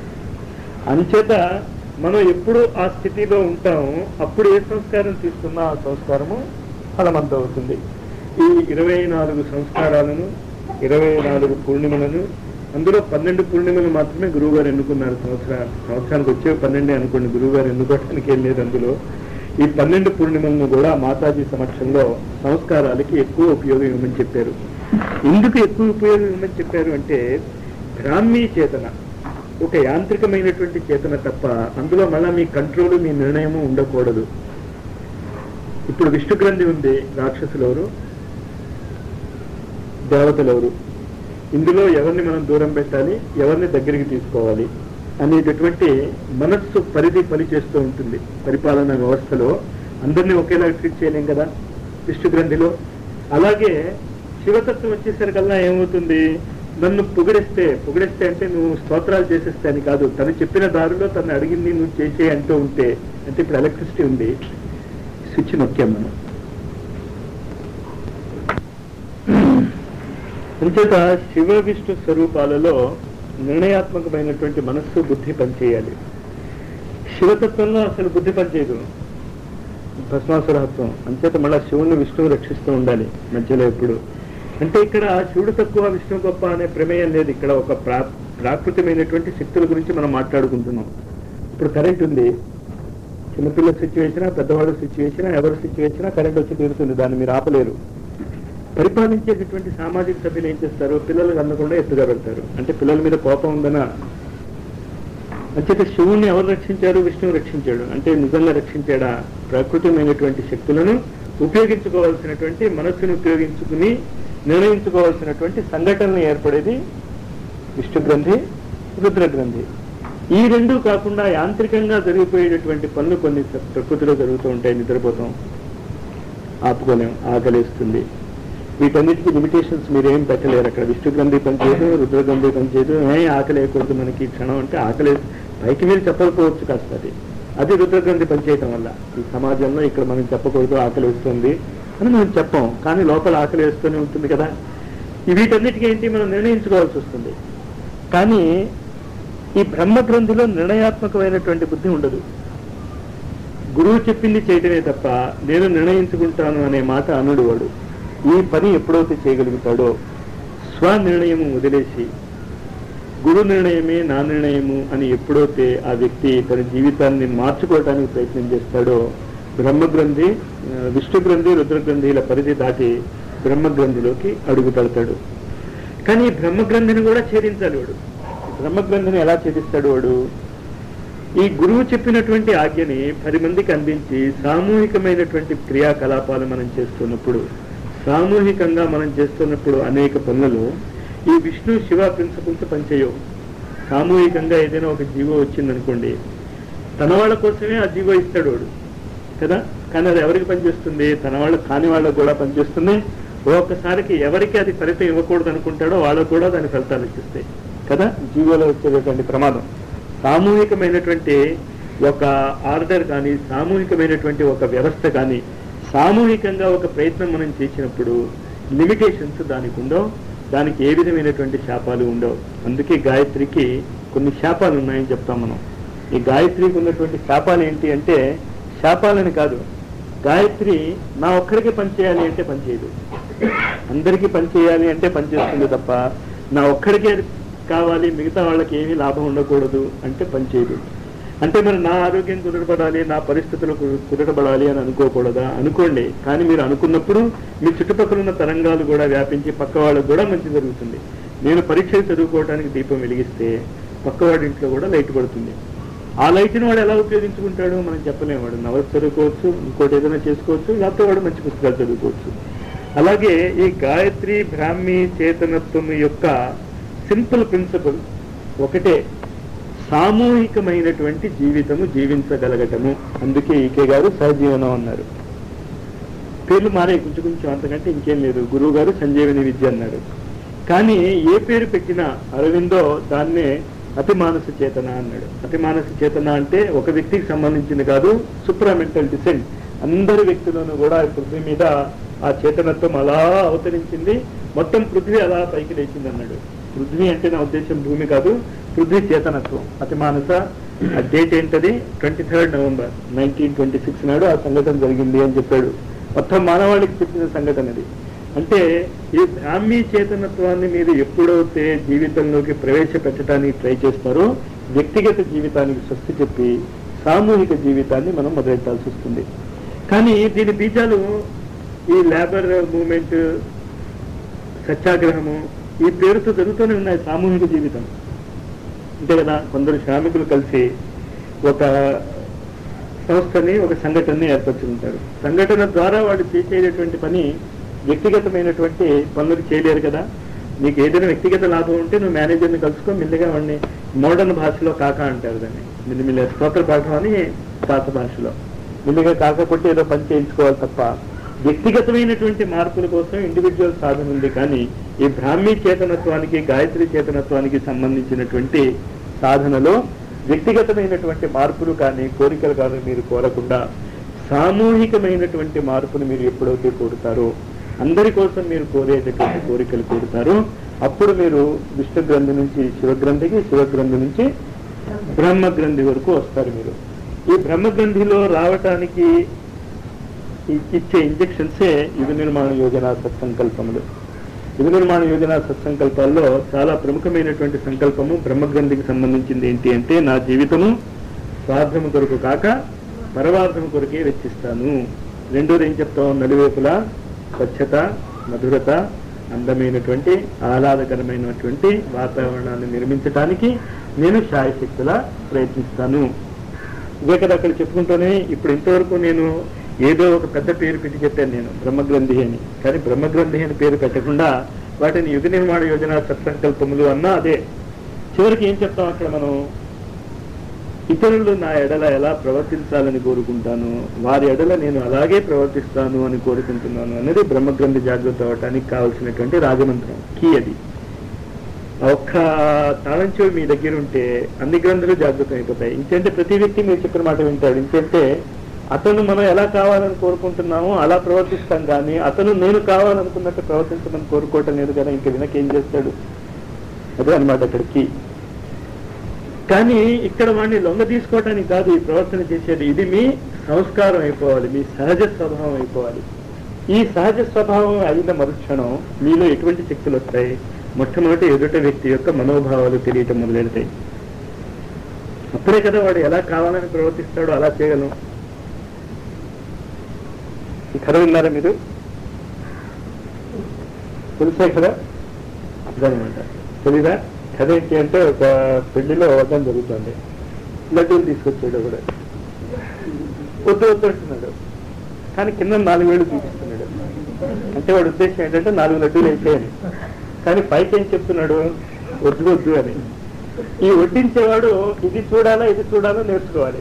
అంచేత మనం ఎప్పుడు ఆ స్థితిలో ఉంటామో అప్పుడు ఏ సంస్కారం తీసుకున్నా ఆ సంస్కారము ఫలవంతం అవుతుంది ఈ ఇరవై నాలుగు సంస్కారాలను ఇరవై నాలుగు పూర్ణిమలను అందులో పన్నెండు పూర్ణిమలు మాత్రమే గురువుగారు ఎన్నుకున్నారు సంవత్సరా సంవత్సరానికి వచ్చే పన్నెండే అనుకోండి గురువుగారు ఎన్నుకోవడానికి ఏం లేదు అందులో ఈ పన్నెండు పూర్ణిమలను కూడా మాతాజీ సమక్షంలో సంస్కారాలకి ఎక్కువ ఉపయోగం ఇవ్వమని చెప్పారు ఎందుకు ఎక్కువ ఉపయోగం ఇవ్వమని చెప్పారు అంటే బ్రాహ్మీ చేతన ఒక యాంత్రికమైనటువంటి చేతన తప్ప అందులో మళ్ళా మీ కంట్రోల్ మీ నిర్ణయము ఉండకూడదు ఇప్పుడు విష్ణు గ్రంథి ఉంది రాక్షసులు ఎవరు దేవతలు ఎవరు ఇందులో ఎవరిని మనం దూరం పెట్టాలి ఎవరిని దగ్గరికి తీసుకోవాలి అనేటటువంటి మనస్సు పరిధి పని చేస్తూ ఉంటుంది పరిపాలనా వ్యవస్థలో అందరినీ ఒకేలా ట్రీట్ చేయలేం కదా విష్ణు గ్రంథిలో అలాగే శివతత్వం వచ్చేసరికల్లా ఏమవుతుంది నన్ను పొగిడిస్తే పొగిడిస్తే అంటే నువ్వు స్తోత్రాలు చేసేస్తే అని కాదు తను చెప్పిన దారిలో తను అడిగింది నువ్వు చేసే అంటూ ఉంటే అంటే ఇప్పుడు ఎలక్ట్రిసిటీ ఉంది స్విచ్ నొక్కాం మనం అంచేత శివ విష్ణు స్వరూపాలలో నిర్ణయాత్మకమైనటువంటి మనస్సు బుద్ధి పనిచేయాలి శివతత్వంలో అసలు బుద్ధి పనిచేయదు భస్మాసురత్వం అంచేత మళ్ళా శివుణ్ణి విష్ణువు రక్షిస్తూ ఉండాలి మధ్యలో ఎప్పుడు అంటే ఇక్కడ శివుడు తక్కువ విష్ణు గొప్ప అనే ప్రమేయం లేదు ఇక్కడ ఒక ప్రా ప్రాకృతమైనటువంటి శక్తుల గురించి మనం మాట్లాడుకుంటున్నాం ఇప్పుడు కరెంట్ ఉంది చిన్నపిల్ల స్విచ్ వేసినా పెద్దవాడు స్విచ్ వేసినా ఎవరు స్విచ్ వేసినా కరెంట్ వచ్చి తీరుతుంది దాన్ని మీరు ఆపలేరు పరిపాలించేటటువంటి సామాజిక సభ్యులు ఏం చేస్తారు పిల్లలకు అందకుండా ఎత్తుగా పెడతారు అంటే పిల్లల మీద కోపం ఉందనా అంచేత శివుణ్ణి ఎవరు రక్షించారు విష్ణువు రక్షించాడు అంటే నిజంగా రక్షించాడా ప్రకృతమైనటువంటి శక్తులను ఉపయోగించుకోవాల్సినటువంటి మనస్సును ఉపయోగించుకుని నిర్ణయించుకోవాల్సినటువంటి సంఘటనలు ఏర్పడేది విష్ణు గ్రంథి రుద్ర గ్రంథి ఈ రెండు కాకుండా యాంత్రికంగా జరిగిపోయేటటువంటి పనులు కొన్ని ప్రకృతిలో జరుగుతూ ఉంటాయి నిద్రపోతాం ఆపుకోలేం ఆకలిస్తుంది వీటన్నిటికీ లిమిటేషన్స్ మీరేం పెట్టలేరు అక్కడ విష్ణు గ్రంథి పనిచేయదు రుద్ర గ్రంథి పనిచేయదు ఏ ఆకలి వేయకూడదు మనకి ఈ క్షణం అంటే ఆకలి పైకి మీరు చెప్పకపోవచ్చు కాస్త అది అది రుద్ర గ్రంథి పనిచేయటం వల్ల ఈ సమాజంలో ఇక్కడ మనం చెప్పకూడదు ఆకలి వేస్తుంది అని మనం చెప్పం కానీ లోపల ఆకలి వేస్తూనే ఉంటుంది కదా ఈ వీటన్నిటికీ ఏంటి మనం నిర్ణయించుకోవాల్సి వస్తుంది కానీ ఈ బ్రహ్మ గ్రంథిలో నిర్ణయాత్మకమైనటువంటి బుద్ధి ఉండదు గురువు చెప్పింది చేయటమే తప్ప నేను నిర్ణయించుకుంటాను అనే మాట అనుడు వాడు ఈ పని ఎప్పుడైతే చేయగలుగుతాడో స్వనిర్ణయము వదిలేసి గురు నిర్ణయమే నా నిర్ణయము అని ఎప్పుడైతే ఆ వ్యక్తి తన జీవితాన్ని మార్చుకోవడానికి ప్రయత్నం చేస్తాడో బ్రహ్మగ్రంథి ఆ, విష్ణు గ్రంథి రుద్ర గ్రంథిల పరిధి దాటి బ్రహ్మగ్రంథిలోకి అడుగు పెడతాడు కానీ ఈ బ్రహ్మగ్రంథిని కూడా ఛేదించాలి వాడు బ్రహ్మగ్రంథిని ఎలా ఛేదిస్తాడు వాడు ఈ గురువు చెప్పినటువంటి ఆజ్ఞని పది మందికి అందించి సామూహికమైనటువంటి క్రియాకలాపాలు మనం చేస్తున్నప్పుడు సామూహికంగా మనం చేస్తున్నప్పుడు అనేక పనులలో ఈ విష్ణు శివ ప్రిన్సిపల్స్ పనిచేయవు సామూహికంగా ఏదైనా ఒక జీవో వచ్చిందనుకోండి తన వాళ్ళ కోసమే ఆ జీవో ఇస్తాడు వాడు కదా కానీ అది ఎవరికి పనిచేస్తుంది తన వాళ్ళ కాని వాళ్ళకు కూడా పనిచేస్తుంది ఒక్కసారికి ఎవరికి అది ఫలితం ఇవ్వకూడదు అనుకుంటాడో వాళ్ళకు కూడా దాని ఫలితాలు ఇచ్చిస్తాయి కదా జీవోలో వచ్చేటటువంటి ప్రమాదం సామూహికమైనటువంటి ఒక ఆర్డర్ కానీ సామూహికమైనటువంటి ఒక వ్యవస్థ కానీ సామూహికంగా ఒక ప్రయత్నం మనం చేసినప్పుడు లిమిటేషన్స్ దానికి ఉండవు దానికి ఏ విధమైనటువంటి శాపాలు ఉండవు అందుకే గాయత్రికి కొన్ని శాపాలు ఉన్నాయని చెప్తాం మనం ఈ గాయత్రికి ఉన్నటువంటి శాపాలు ఏంటి అంటే శాపాలని కాదు గాయత్రి నా ఒక్కడికి పనిచేయాలి అంటే పనిచేయదు అందరికీ పనిచేయాలి అంటే పనిచేస్తుంది తప్ప నా ఒక్కడికే కావాలి మిగతా వాళ్ళకి ఏమీ లాభం ఉండకూడదు అంటే పనిచేయదు అంటే మరి నా ఆరోగ్యం కుదరపడాలి నా పరిస్థితులు కు- కుదరపడాలి అని అనుకోకూడదా అనుకోండి కానీ మీరు అనుకున్నప్పుడు మీ చుట్టుపక్కల ఉన్న తరంగాలు కూడా వ్యాపించి పక్క వాళ్ళకు కూడా మంచి జరుగుతుంది నేను పరీక్ష చదువుకోవడానికి దీపం వెలిగిస్తే పక్కవాడి ఇంట్లో కూడా లైట్ పడుతుంది ఆ లైట్ని వాడు ఎలా ఉపయోగించుకుంటాడు మనం చెప్పలేము వాడు నవల చదువుకోవచ్చు ఇంకోటి ఏదైనా చేసుకోవచ్చు లేకపోతే వాడు మంచి పుస్తకాలు చదువుకోవచ్చు అలాగే ఈ గాయత్రి బ్రాహ్మీ చేతనత్వం యొక్క సింపుల్ ప్రిన్సిపల్ ఒకటే సామూహికమైనటువంటి జీవితము జీవించగలగటము అందుకే ఈకే గారు సహజీవనం అన్నారు పేర్లు మారే కొంచెం కొంచెం అంతకంటే ఇంకేం లేదు గురువు గారు సంజీవని విద్య అన్నారు కానీ ఏ పేరు పెట్టినా అరవిందో దాన్నే అతి మానస చేతన అన్నాడు అతి మానస చేతన అంటే ఒక వ్యక్తికి సంబంధించింది కాదు సుప్రామెంటల్ డిసెంట్ అందరి వ్యక్తులను కూడా ఈ పృథ్వీ మీద ఆ చేతనత్వం అలా అవతరించింది మొత్తం పృథ్వీ అలా పైకి లేచింది అన్నాడు పృథ్వీ అంటే నా ఉద్దేశం భూమి కాదు పృథ్వీ చేతనత్వం అతి మానస ఆ డేట్ ఏంటది twenty third November nineteen twenty six నాడు ఆ సంఘటన జరిగింది అని చెప్పాడు మొత్తం మానవాళికి చెప్పిన సంఘటన అది అంటే ఈ బ్రాహ్మీ చేతనత్వాన్ని మీరు ఎప్పుడైతే జీవితంలోకి ప్రవేశపెట్టడానికి ట్రై చేస్తారో వ్యక్తిగత జీవితానికి స్వస్తి చెప్పి సామూహిక జీవితాన్ని మనం మొదలెట్టాల్సి వస్తుంది కానీ దీని బీజాలు ఈ లేబర్ మూమెంట్ సత్యాగ్రహము ఈ పేరుతో జరుగుతూనే ఉన్నాయి సామూహిక జీవితం అంతే కదా కొందరు శ్రామికులు కలిసి ఒక సంస్థని ఒక సంఘటనని ఏర్పరచుకుంటారు సంఘటన ద్వారా వాళ్ళు చేసేటటువంటి పని వ్యక్తిగతమైనటువంటి పనులు చేయలేరు కదా నీకు ఏదైనా వ్యక్తిగత లాభం ఉంటే నువ్వు మేనేజర్ని కలుసుకో మెల్లిగా వాడిని మోడర్న్ భాషలో కాక అంటారు దాన్ని మెల్లిమెల్లి స్తోత్ర పాఠం అని పాత భాషలో మెల్లిగా కాకపోతే ఏదో పని చేయించుకోవాలి తప్ప వ్యక్తిగతమైనటువంటి మార్పుల కోసం ఇండివిజువల్ సాధన ఉంది కానీ ఈ బ్రాహ్మీ చేతనత్వానికి గాయత్రి చేతనత్వానికి సంబంధించినటువంటి సాధనలో వ్యక్తిగతమైనటువంటి మార్పులు కానీ కోరికలు కానీ మీరు కోరకుండా సామూహికమైనటువంటి మార్పును మీరు ఎప్పుడైతే కోరుతారో అందరి కోసం మీరు కోరేటటువంటి కోరికలు కోరుతారో అప్పుడు మీరు విష్ణు గ్రంథి నుంచి శివగ్రంథికి శివగ్రంథి నుంచి బ్రహ్మ గ్రంథి వరకు వస్తారు మీరు ఈ బ్రహ్మ గ్రంథిలో రావటానికి ఈ- ఇచ్చే ఇంజెక్షన్సే యుగ నిర్మాణ యోజన సత్సంకల్పములు యుగ నిర్మాణ యోజన సత్సంకల్పాల్లో చాలా ప్రముఖమైనటువంటి సంకల్పము బ్రహ్మగ్రంథికి సంబంధించింది ఏంటి అంటే నా జీవితము స్వార్థము కొరకు కాక పరమార్థము కొరకే వెచ్చిస్తాను రెండోది ఏం చెప్తాం నలువైపులా స్వచ్ఛత మధురత అందమైనటువంటి ఆహ్లాదకరమైనటువంటి వాతావరణాన్ని నిర్మించడానికి నేను శాయశక్తులా ప్రయత్నిస్తాను ఇదే కదా అక్కడ చెప్పుకుంటూనే ఇప్పుడు ఇంతవరకు నేను ఏదో ఒక పెద్ద పేరు పెట్టి చెప్పాను నేను బ్రహ్మగ్రంథి అని కానీ బ్రహ్మగ్రంథి అని పేరు పెట్టకుండా వాటిని యుగ నిర్మాణ యోజన సత్సంకల్పములు అన్నా అదే చివరికి ఏం చెప్తాం అక్కడ మనం ఇతరులు నా ఎడల ఎలా ప్రవర్తించాలని కోరుకుంటాను వారి ఎడల నేను అలాగే ప్రవర్తిస్తాను అని కోరుకుంటున్నాను అనేది బ్రహ్మగ్రంథి జాగ్రత్త అవటానికి కావాల్సినటువంటి రాజమంత్రం కీ అది ఆ ఒక్క తాళం చెవి మీ దగ్గర ఉంటే అన్ని గ్రంథాలు జాగ్రత్త అయిపోతాయి ఇంకంటే ప్రతి వ్యక్తి మీరు చెప్పిన మాట వింటాడు ఇంకంటే అతను మనం ఎలా కావాలని కోరుకుంటున్నామో అలా ప్రవర్తిస్తాం కానీ అతను నేను కావాలనుకున్నట్టు ప్రవర్తించమని కోరుకోవటం లేదు కదా ఇంక వినకేం చేస్తాడు అదే అనమాట అక్కడికి కానీ ఇక్కడ వాడిని లొంగ తీసుకోవటానికి కాదు ఈ ప్రవర్తన చేసేది ఇది మీ సంస్కారం అయిపోవాలి మీ సహజ స్వభావం అయిపోవాలి ఈ సహజ స్వభావం అయిన మరుక్షణం మీలో ఎటువంటి శక్తులు వస్తాయి మొట్టమొదటి ఎదుట వ్యక్తి యొక్క మనోభావాలు తెలియటం మొదలెడతాయి అప్పుడే కదా వాడు ఎలా కావాలని ప్రవర్తిస్తాడో అలా చేయగలం ఈ కథ విన్నారా మీరు తెలుసా కదా అదనమాట తెలీదా కథ ఏంటి అంటే ఒక పెళ్లిలో వద్దం జరుగుతుంది లడ్డూలు తీసుకొచ్చాడు కూడా వద్దు వద్దు అంటున్నాడు కానీ కింద నాలుగు వేలు చూపిస్తున్నాడు అంటే వాడి ఉద్దేశం ఏంటంటే నాలుగు లడ్డూలు అయిపోయాయి కానీ పైకి ఏం చెప్తున్నాడు వద్దు వద్దు అని ఈ వడ్డించేవాడు ఇది చూడాలా ఇది చూడాలో నేర్చుకోవాలి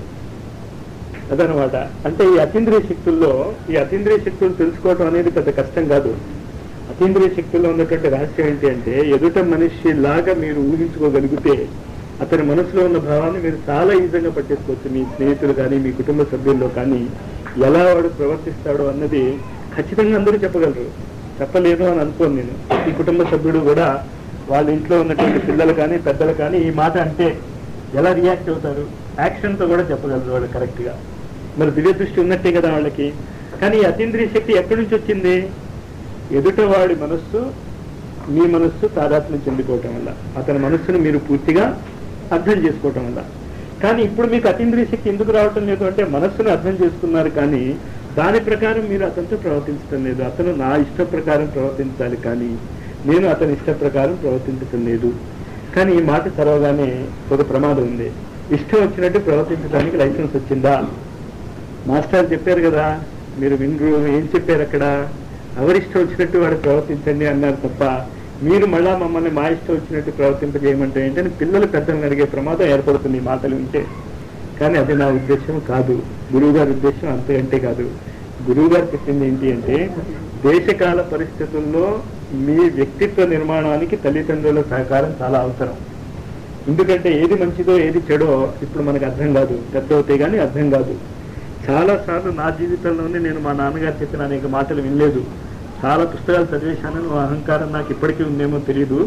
అదనమాట అంటే ఈ అతీంద్రియ శక్తుల్లో ఈ అతీంద్రియ శక్తులు తెలుసుకోవడం అనేది పెద్ద కష్టం కాదు అతీంద్రియ శక్తుల్లో ఉన్నటువంటి రహస్యం ఏంటి అంటే ఎదుట మనిషి లాగా మీరు ఊహించుకోగలిగితే అతని మనసులో ఉన్న భావాన్ని మీరు చాలా ఈజీగా పట్టేసుకోవచ్చు మీ స్నేహితులు కానీ మీ కుటుంబ సభ్యుల్లో కానీ ఎలా వాడు ప్రవర్తిస్తాడో అన్నది ఖచ్చితంగా అందరూ చెప్పగలరు చెప్పలేదు అని అనుకోను నేను ఈ కుటుంబ సభ్యుడు కూడా వాళ్ళ ఇంట్లో ఉన్నటువంటి పిల్లలు కానీ పెద్దలు కానీ ఈ మాట అంటే ఎలా రియాక్ట్ అవుతారు యాక్షన్ తో కూడా చెప్పగలరు వాళ్ళు కరెక్ట్ గా మరి దివ్య దృష్టి ఉన్నట్టే కదా వాళ్ళకి కానీ ఈ అతీంద్రియ శక్తి ఎక్కడి నుంచి వచ్చింది ఎదుటవాడి మనస్సు మీ మనస్సు తాదాత్మ్యం చెందుకోవటం వల్ల అతని మనస్సును మీరు పూర్తిగా అర్థం చేసుకోవటం వల్ల కానీ ఇప్పుడు మీకు అతీంద్రియ శక్తి ఎందుకు రావటం లేదు అంటే మనస్సును అర్థం చేసుకున్నారు కానీ దాని ప్రకారం మీరు అతనితో ప్రవర్తించడం లేదు అతను నా ఇష్ట ప్రకారం ప్రవర్తించాలి కానీ నేను అతని ఇష్ట ప్రకారం ప్రవర్తించటం లేదు కానీ ఈ మాట చదవగానే ఒక ప్రమాదం ఉంది ఇష్టం వచ్చినట్టు ప్రవర్తించడానికి లైసెన్స్ వచ్చిందా మాస్టర్ చెప్పారు కదా మీరు వినరు ఏం చెప్పారు అక్కడ ఎవరిష్టం వచ్చినట్టు వాడు ప్రవర్తించండి అన్నారు తప్ప మీరు మళ్ళా మమ్మల్ని మా ఇష్టం వచ్చినట్టు ప్రవర్తింపజేయమంటే ఏంటని పిల్లలు పెద్దలను అడిగే ప్రమాదం ఏర్పడుతుంది ఈ మాటలు వింటే కానీ అది నా ఉద్దేశం కాదు గురువు గారి ఉద్దేశం అంతకంటే కాదు గురువు గారు చెప్పింది ఏంటి అంటే దేశకాల పరిస్థితుల్లో మీ వ్యక్తిత్వ నిర్మాణానికి తల్లిదండ్రుల సహకారం చాలా అవసరం ఎందుకంటే ఏది మంచిదో ఏది చెడో ఇప్పుడు మనకు అర్థం కాదు పెద్ద అవుతాయి కానీ అర్థం కాదు చాలా సార్లు నా జీవితంలోనే నేను మా నాన్నగారు చెప్పిన అనేక మాటలు వినలేదు చాలా పుస్తకాలు చదివేశాను ఆ అహంకారం నాకు ఇప్పటికీ ఉందేమో తెలియదు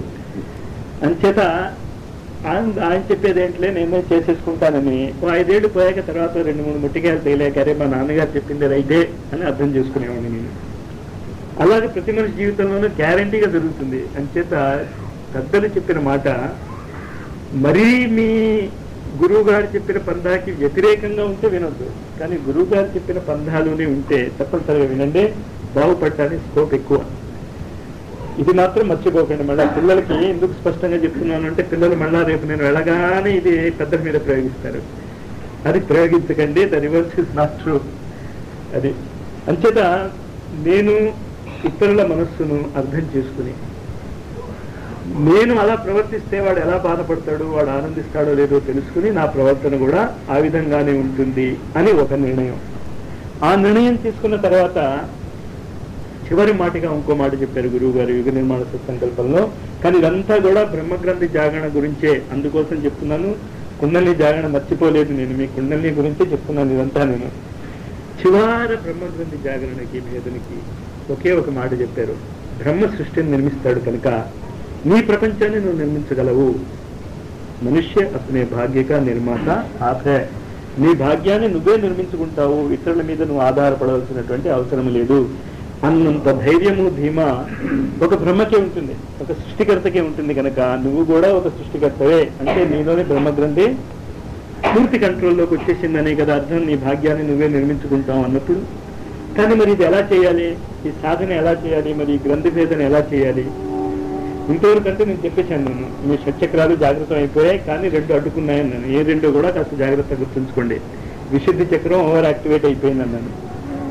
అంచేత ఆయన ఆయన చెప్పేది ఏంటలే నేనే చేసేసుకుంటానని ఓ ఐదేళ్లు పోయాక తర్వాత రెండు మూడు ముట్టికాయలు తేలేక అరే మా నాన్నగారు చెప్పింది రైతే అని అర్థం చేసుకునేవాడిని నేను అలాగే ప్రతి మనిషి జీవితంలోనూ గ్యారంటీగా జరుగుతుంది అంచేత పెద్దలు చెప్పిన మాట మరీ మీ గురువు గారు చెప్పిన పంధాకి వ్యతిరేకంగా ఉంటే వినొద్దు కానీ గురువు గారు చెప్పిన పంధాలునే ఉంటే తప్పనిసరిగా వినండి బాగుపడటానికి స్కోప్ ఎక్కువ ఇది మాత్రం మర్చిపోకండి మళ్ళీ పిల్లలకి ఎందుకు స్పష్టంగా చెప్తున్నాను అంటే పిల్లలు మళ్ళా రేపు నేను వెళ్ళగానే ఇది పెద్దల మీద ప్రయోగిస్తారు అది ప్రయోగించకండి the reverse is not true అది అంచేత నేను ఇతరుల మనస్సును అర్థం చేసుకుని నేను అలా ప్రవర్తిస్తే వాడు ఎలా బాధపడతాడు వాడు ఆనందిస్తాడో లేదో తెలుసుకుని నా ప్రవర్తన కూడా ఆ విధంగానే ఉంటుంది అని ఒక నిర్ణయం ఆ నిర్ణయం తీసుకున్న తర్వాత చివరి మాటగా ఇంకో మాట చెప్పారు గురువు గారు యుగ నిర్మాణ సంకల్పంలో కానీ ఇదంతా కూడా బ్రహ్మగ్రంథి జాగరణ గురించే అందుకోసం చెప్తున్నాను కుండలి జాగరణ మర్చిపోలేదు నేను మీ కుండలి గురించే చెప్తున్నాను ఇదంతా నేను చివర బ్రహ్మగ్రంథి జాగరణకి భేదనికి ఒకే ఒక మాట చెప్పారు బ్రహ్మ సృష్టిని నిర్మిస్తాడు కనుక నీ ప్రపంచాన్ని నువ్వు నిర్మించగలవు మనుష్య అసలే భాగ్యక నిర్మాత ఆపే నీ భాగ్యాన్ని నువ్వే నిర్మించుకుంటావు ఇతరుల మీద నువ్వు ఆధారపడవలసినటువంటి అవసరం లేదు అన్నంత ధైర్యము ధీమా ఒక బ్రహ్మకే ఉంటుంది ఒక సృష్టికర్తకే ఉంటుంది కనుక నువ్వు కూడా ఒక సృష్టికర్తవే అంటే నీలోనే బ్రహ్మగ్రంథి పూర్తి కంట్రోల్లోకి వచ్చేసిందనే కదా అర్థం నీ భాగ్యాన్ని నువ్వే నిర్మించుకుంటావు అన్నప్పుడు కానీ మరి ఇది ఎలా చేయాలి ఈ సాధన ఎలా చేయాలి మరి ఈ గ్రంథి భేదన ఎలా చేయాలి ఇంతవరకు అంటే నేను చెప్పేశాను నేను మీ షట్చక్రాలు జాగ్రత్త అయిపోయాయి కానీ రెండు అడ్డుకున్నాయని నేను ఏ రెండు కూడా కాస్త జాగ్రత్త గుర్తుంచుకోండి విశుద్ధి చక్రం ఓవర్ యాక్టివేట్ అయిపోయింది అన్నాను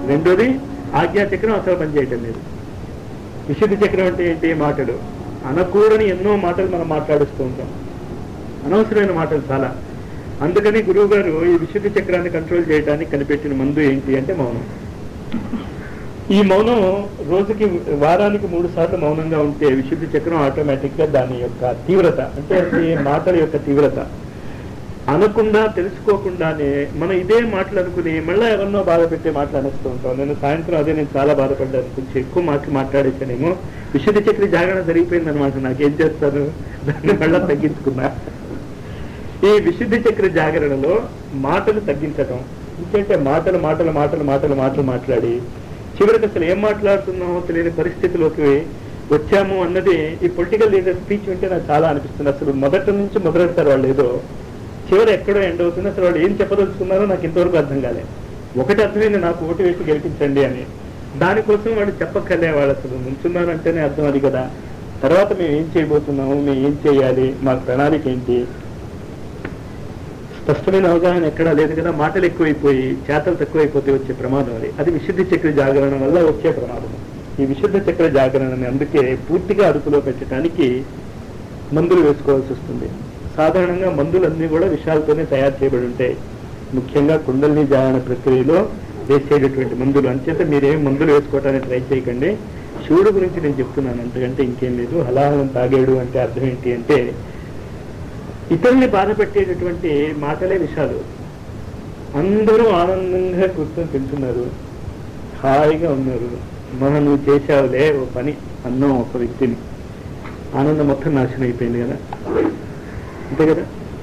రెండోది ఆజ్ఞా చక్రం అసలు పనిచేయటం లేదు విశుద్ధి చక్రం అంటే ఏంటి మాటలు అనకూడని ఎన్నో మాటలు మనం మాట్లాడుస్తూ ఉంటాం అనవసరమైన మాటలు చాలా అందుకని గురువు గారు ఈ విశుద్ధి చక్రాన్ని కంట్రోల్ చేయడానికి కనిపెట్టిన మందు ఏంటి అంటే మౌనం ఈ మౌనం రోజుకి వారానికి మూడు సార్లు మౌనంగా ఉంటే విశుద్ధి చక్రం ఆటోమేటిక్ గా దాని యొక్క తీవ్రత అంటే అది మాటల యొక్క తీవ్రత అనకుండా తెలుసుకోకుండానే మనం ఇదే మాటలు అనుకుని మళ్ళీ ఎవరినో బాధ పెట్టే మాటలు అనేస్తూ ఉంటాం నేను సాయంత్రం అదే నేను చాలా బాధపడ్డాను కొంచెం ఎక్కువ మాటలు మాట్లాడేసానేమో విశుద్ధి చక్రి జాగరణ జరిగిపోయింది అనమాట నాకేం చేస్తాను దాన్ని మళ్ళీ తగ్గించుకున్నా ఈ విశుద్ధి చక్ర జాగరణలో మాటలు తగ్గించటం ఎందుకంటే మాటలు మాటలు మాటలు మాటలు మాటలు మాట్లాడి చివరికి అసలు ఏం మాట్లాడుతున్నామో తెలియని పరిస్థితిలోకి వచ్చాము అన్నది ఈ పొలిటికల్ లీడర్ స్పీచ్ వింటే నాకు చాలా అనిపిస్తుంది అసలు మొదటి నుంచి మొదలెడతారు వాళ్ళు ఏదో చివరి ఎక్కడో ఎండ్ అవుతుంది అసలు వాళ్ళు ఏం చెప్పదలుచుకున్నారో నాకు ఇంతవరకు అర్థం కాలే ఒకటి అర్థమైంది నాకు ఓటు వేసి గెలిపించండి అని దానికోసం వాళ్ళు చెప్పక్కర్లే వాళ్ళు అసలు నుంచున్నారంటేనే అర్థం అది కదా తర్వాత మేము ఏం చేయబోతున్నాము మేము ఏం చేయాలి మా ప్రణాళిక ఏంటి స్పష్టమైన అవగాహన ఎక్కడా లేదు కదా మాటలు ఎక్కువైపోయి చేతలు తక్కువైపోతే వచ్చే ప్రమాదం అది అది విశుద్ధి చక్ర జాగరణ వల్ల వచ్చే ప్రమాదం ఈ విశుద్ధ చక్ర జాగరణని అందుకే పూర్తిగా అదుపులో పెట్టడానికి మందులు వేసుకోవాల్సి వస్తుంది సాధారణంగా మందులన్నీ కూడా విషయాలతోనే తయారు చేయబడి ఉంటాయి ముఖ్యంగా కుండలిని జాగరణ ప్రక్రియలో వేసేటటువంటి మందులు అంచేత మీరేం మందులు వేసుకోవడానికి ట్రై చేయకండి శివుడు గురించి నేను చెప్తున్నాను అంతకంటే ఇంకేం లేదు హలాహలం తాగాడు అంటే అర్థం ఏంటి అంటే ఇతరుల్ని బాధ పెట్టేటటువంటి మాటలే విషయాలు అందరూ ఆనందంగా కూర్చొని తింటున్నారు హాయిగా ఉన్నారు మనం నువ్వు చేసావులే ఓ పని అన్నం ఒక వ్యక్తిని ఆనందం మొత్తం నాశనం అయిపోయింది కదా అంతే కదా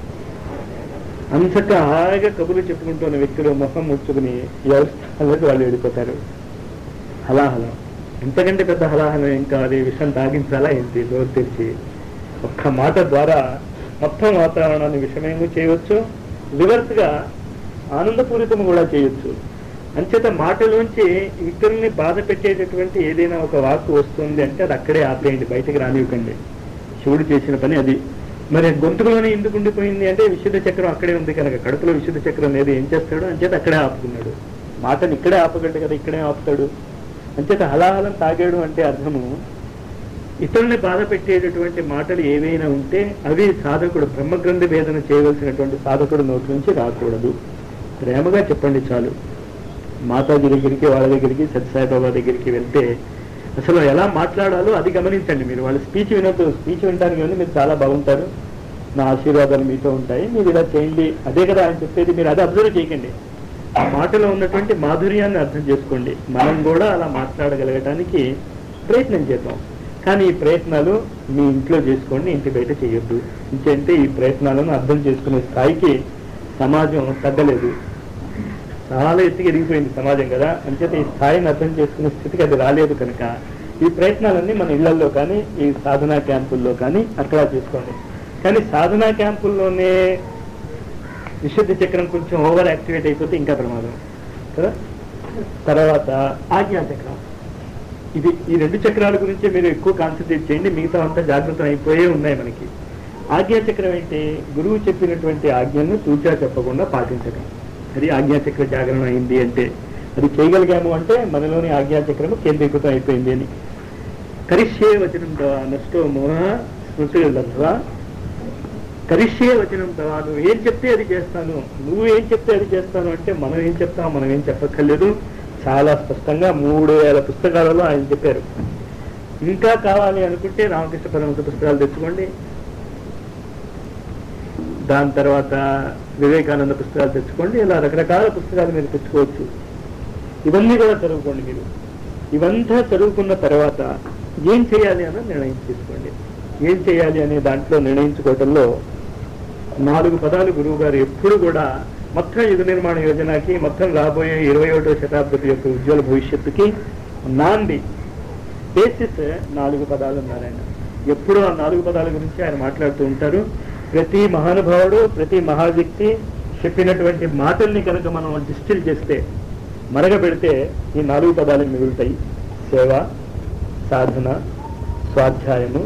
అంతటా హాయిగా కబుర్లు చెప్పుకుంటున్న వ్యక్తులు మొహం ముచ్చుకుని ఎవరి స్థానాలకు వాళ్ళు వెళ్ళిపోతారు హలాహలం ఇంతకంటే పెద్ద హలాహలం ఏం కావాలి విషయం తాగించాలా ఏంటి డోర్ తెరిచి ఒక్క మాట ద్వారా మొత్తం వాతావరణాన్ని విషమేమో చేయవచ్చు రివర్స్ గా ఆనందపూరితం కూడా చేయొచ్చు అంచేత మాటలోంచి ఇతరుల్ని బాధ పెట్టేటటువంటి ఏదైనా ఒక వాక్కు వస్తుంది అంటే అది అక్కడే ఆపేయండి బయటకు రానివ్వకండి శివుడు చేసిన పని అది మరి గొంతులోనే ఎందుకు ఉండిపోయింది అంటే విశుద్ధ చక్రం అక్కడే ఉంది కనుక కడుపులో విశుద్ధ చక్రం లేదు ఏం చేస్తాడు అంచేత అక్కడే ఆపుకున్నాడు మాటని ఇక్కడే ఆపగలడు కదా ఇక్కడే ఆపుతాడు అంచేత హలాహలం తాగాడు అంటే అర్థము ఇతరుల్ని బాధ పెట్టేటటువంటి మాటలు ఏవైనా ఉంటే అవి సాధకుడు బ్రహ్మగ్రంథి వేదన చేయవలసినటువంటి సాధకుడు నోటి నుంచి రాకూడదు ప్రేమగా చెప్పండి చాలు మాతాజీ దగ్గరికి వాళ్ళ దగ్గరికి సత్యసాయిబాబా దగ్గరికి వెళ్తే అసలు ఎలా మాట్లాడాలో అది గమనించండి మీరు వాళ్ళ స్పీచ్ వినొద్దు స్పీచ్ వినడానికి వెళ్ళి మీరు చాలా బాగుంటారు నా ఆశీర్వాదాలు మీతో ఉంటాయి మీరు ఇలా చేయండి అదే కదా ఆయన చెప్పేది మీరు అది అబ్జర్వ్ చేయకండి ఆ మాటలో ఉన్నటువంటి మాధుర్యాన్ని అర్థం చేసుకోండి మనం కూడా అలా మాట్లాడగలగటానికి ప్రయత్నం చేద్దాం కానీ ఈ ప్రయత్నాలు మీ ఇంట్లో చేసుకోండి ఇంటి బయట చేయొద్దు ఇంకంటే ఈ ప్రయత్నాలను అర్థం చేసుకునే స్థాయికి సమాజం తగ్గలేదు చాలా ఎత్తుకి ఎదిగిపోయింది సమాజం కదా అంచేత ఈ స్థాయిని అర్థం చేసుకునే స్థితికి అది రాలేదు కనుక ఈ ప్రయత్నాలన్నీ మన ఇళ్లలో కానీ ఈ సాధనా క్యాంపుల్లో కానీ అక్కడ చేసుకోండి కానీ సాధనా క్యాంపుల్లోనే విశుద్ధి చక్రం కొంచెం ఓవర్ యాక్టివేట్ అయిపోతే ఇంకా ప్రమాదం కదా తర్వాత ఆజ్ఞా చక్రం ఇది ఈ రెండు చక్రాల గురించే మీరు ఎక్కువ కాన్సన్ట్రేట్ చేయండి మిగతా అంతా జాగ్రత్త అయిపోయే ఉన్నాయి మనకి ఆజ్ఞా చక్రం ఏంటి గురువు చెప్పినటువంటి ఆజ్ఞను తూచా చెప్పకుండా పాటించడం అది ఆజ్ఞాచక్ర జాగరణ అయింది అంటే అది చేయగలిగాము అంటే మనలోని ఆజ్ఞాచక్రము కేంద్రీకృతం అయిపోయింది అని కరిష్యే వచనం తవా నష్టో మోహ స్మృతి లబ్ధ్వా కరిష్యే వచనం తవా నువ్వు ఏం చెప్తే అది చేస్తాను నువ్వు ఏం చెప్తే అది చేస్తాను అంటే మనం ఏం చెప్తాం మనం ఏం చెప్పక్కర్లేదు చాలా స్పష్టంగా మూడు వేల పుస్తకాలలో ఆయన చెప్పారు ఇంకా కావాలి అనుకుంటే రామకృష్ణ పరమహంస పుస్తకాలు తెచ్చుకోండి దాని తర్వాత వివేకానంద పుస్తకాలు తెచ్చుకోండి ఇలా రకరకాల పుస్తకాలు మీరు తెచ్చుకోవచ్చు ఇవన్నీ కూడా చదువుకోండి మీరు ఇవంతా చదువుకున్న తర్వాత ఏం చేయాలి అన్న నిర్ణయం తీసుకోండి ఏం చేయాలి అనే దాంట్లో నిర్ణయించుకోవటంలో నాలుగు పదాలు గురువు గారు ఎప్పుడు కూడా మొత్తం యుగ నిర్మాణ యోజనకి మొత్తం రాబోయే ఇరవై ఒకటో శతాబ్దపు యొక్క ఉజ్వల భవిష్యత్తుకి నాంది బేసిస్ నాలుగు పదాలు ఉన్నారు ఆయన ఎప్పుడూ ఆ నాలుగు పదాల గురించి ఆయన మాట్లాడుతూ ఉంటారు ప్రతి మహానుభావుడు ప్రతి మహావ్యక్తి చెప్పినటువంటి మాటల్ని కనుక మనం డిస్టిల్ చేస్తే మరగబెడితే ఈ నాలుగు పదాలు మిగులుతాయి సేవ సాధన స్వాధ్యాయము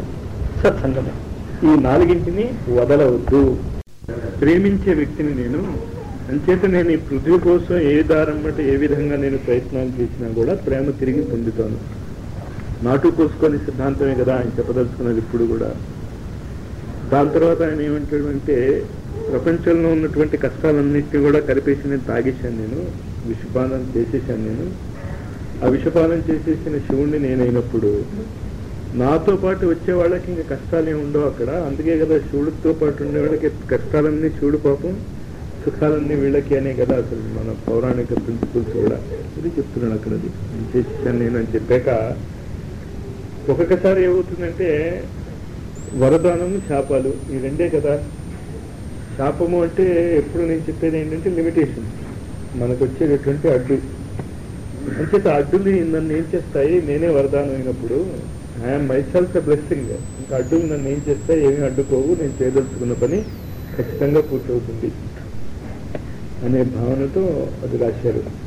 సత్సంగము ఈ నాలుగింటిని వదలవద్దు ప్రేమించే వ్యక్తిని నేను అంచేత నేను ఈ పృథ్వీ కోసం ఏ దారం బట్టి ఏ విధంగా నేను ప్రయత్నాలు చేసినా కూడా ప్రేమ తిరిగి పొందుతాను నాటు కోసుకొని సిద్ధాంతమే కదా ఆయన చెప్పదలుచుకున్నది ఇప్పుడు కూడా దాని తర్వాత ఆయన ఏమంటాడంటే ప్రపంచంలో ఉన్నటువంటి కష్టాలన్నింటినీ కూడా కరిపేసి నేను తాగేశాను నేను విషపానం చేసేసాను నేను ఆ విషపానం చేసేసిన శివుణ్ణి నేనైనప్పుడు నాతో పాటు వచ్చే వాళ్ళకి ఇంకా కష్టాలు ఏమి ఉండవు అక్కడ అందుకే కదా శివుడితో పాటు ఉండే వాళ్ళకి కష్టాలన్నీ శివుడు పాపం సుఖాలన్నీ వీళ్ళకి అనే కదా అసలు మన పౌరాణిక ప్రిన్సిపల్స్ కూడా ఇది చెప్తున్నాడు అక్కడ అది నేను చేసేసాను నేను అని చెప్పాక ఒక్కొక్కసారి ఏమవుతుందంటే వరదానము శాపాలు ఈ రెండే కదా శాపము అంటే ఎప్పుడు నేను చెప్పేది ఏంటంటే లిమిటేషన్ మనకు వచ్చేటటువంటి అడ్డు అంచేత అడ్డులు నన్ను ఏం చేస్తాయి నేనే వరదానం అయినప్పుడు ఐఎమ్ మైసెల్ఫ్ ఎ బ్లెస్సింగ్ ఇంకా అడ్డులు నన్ను ఏం చేస్తాయి ఏమీ అడ్డుకోవు నేను చేయదలుచుకున్న పని ఖచ్చితంగా పూర్తవుతుంది అనే భావనతో అది రాశారు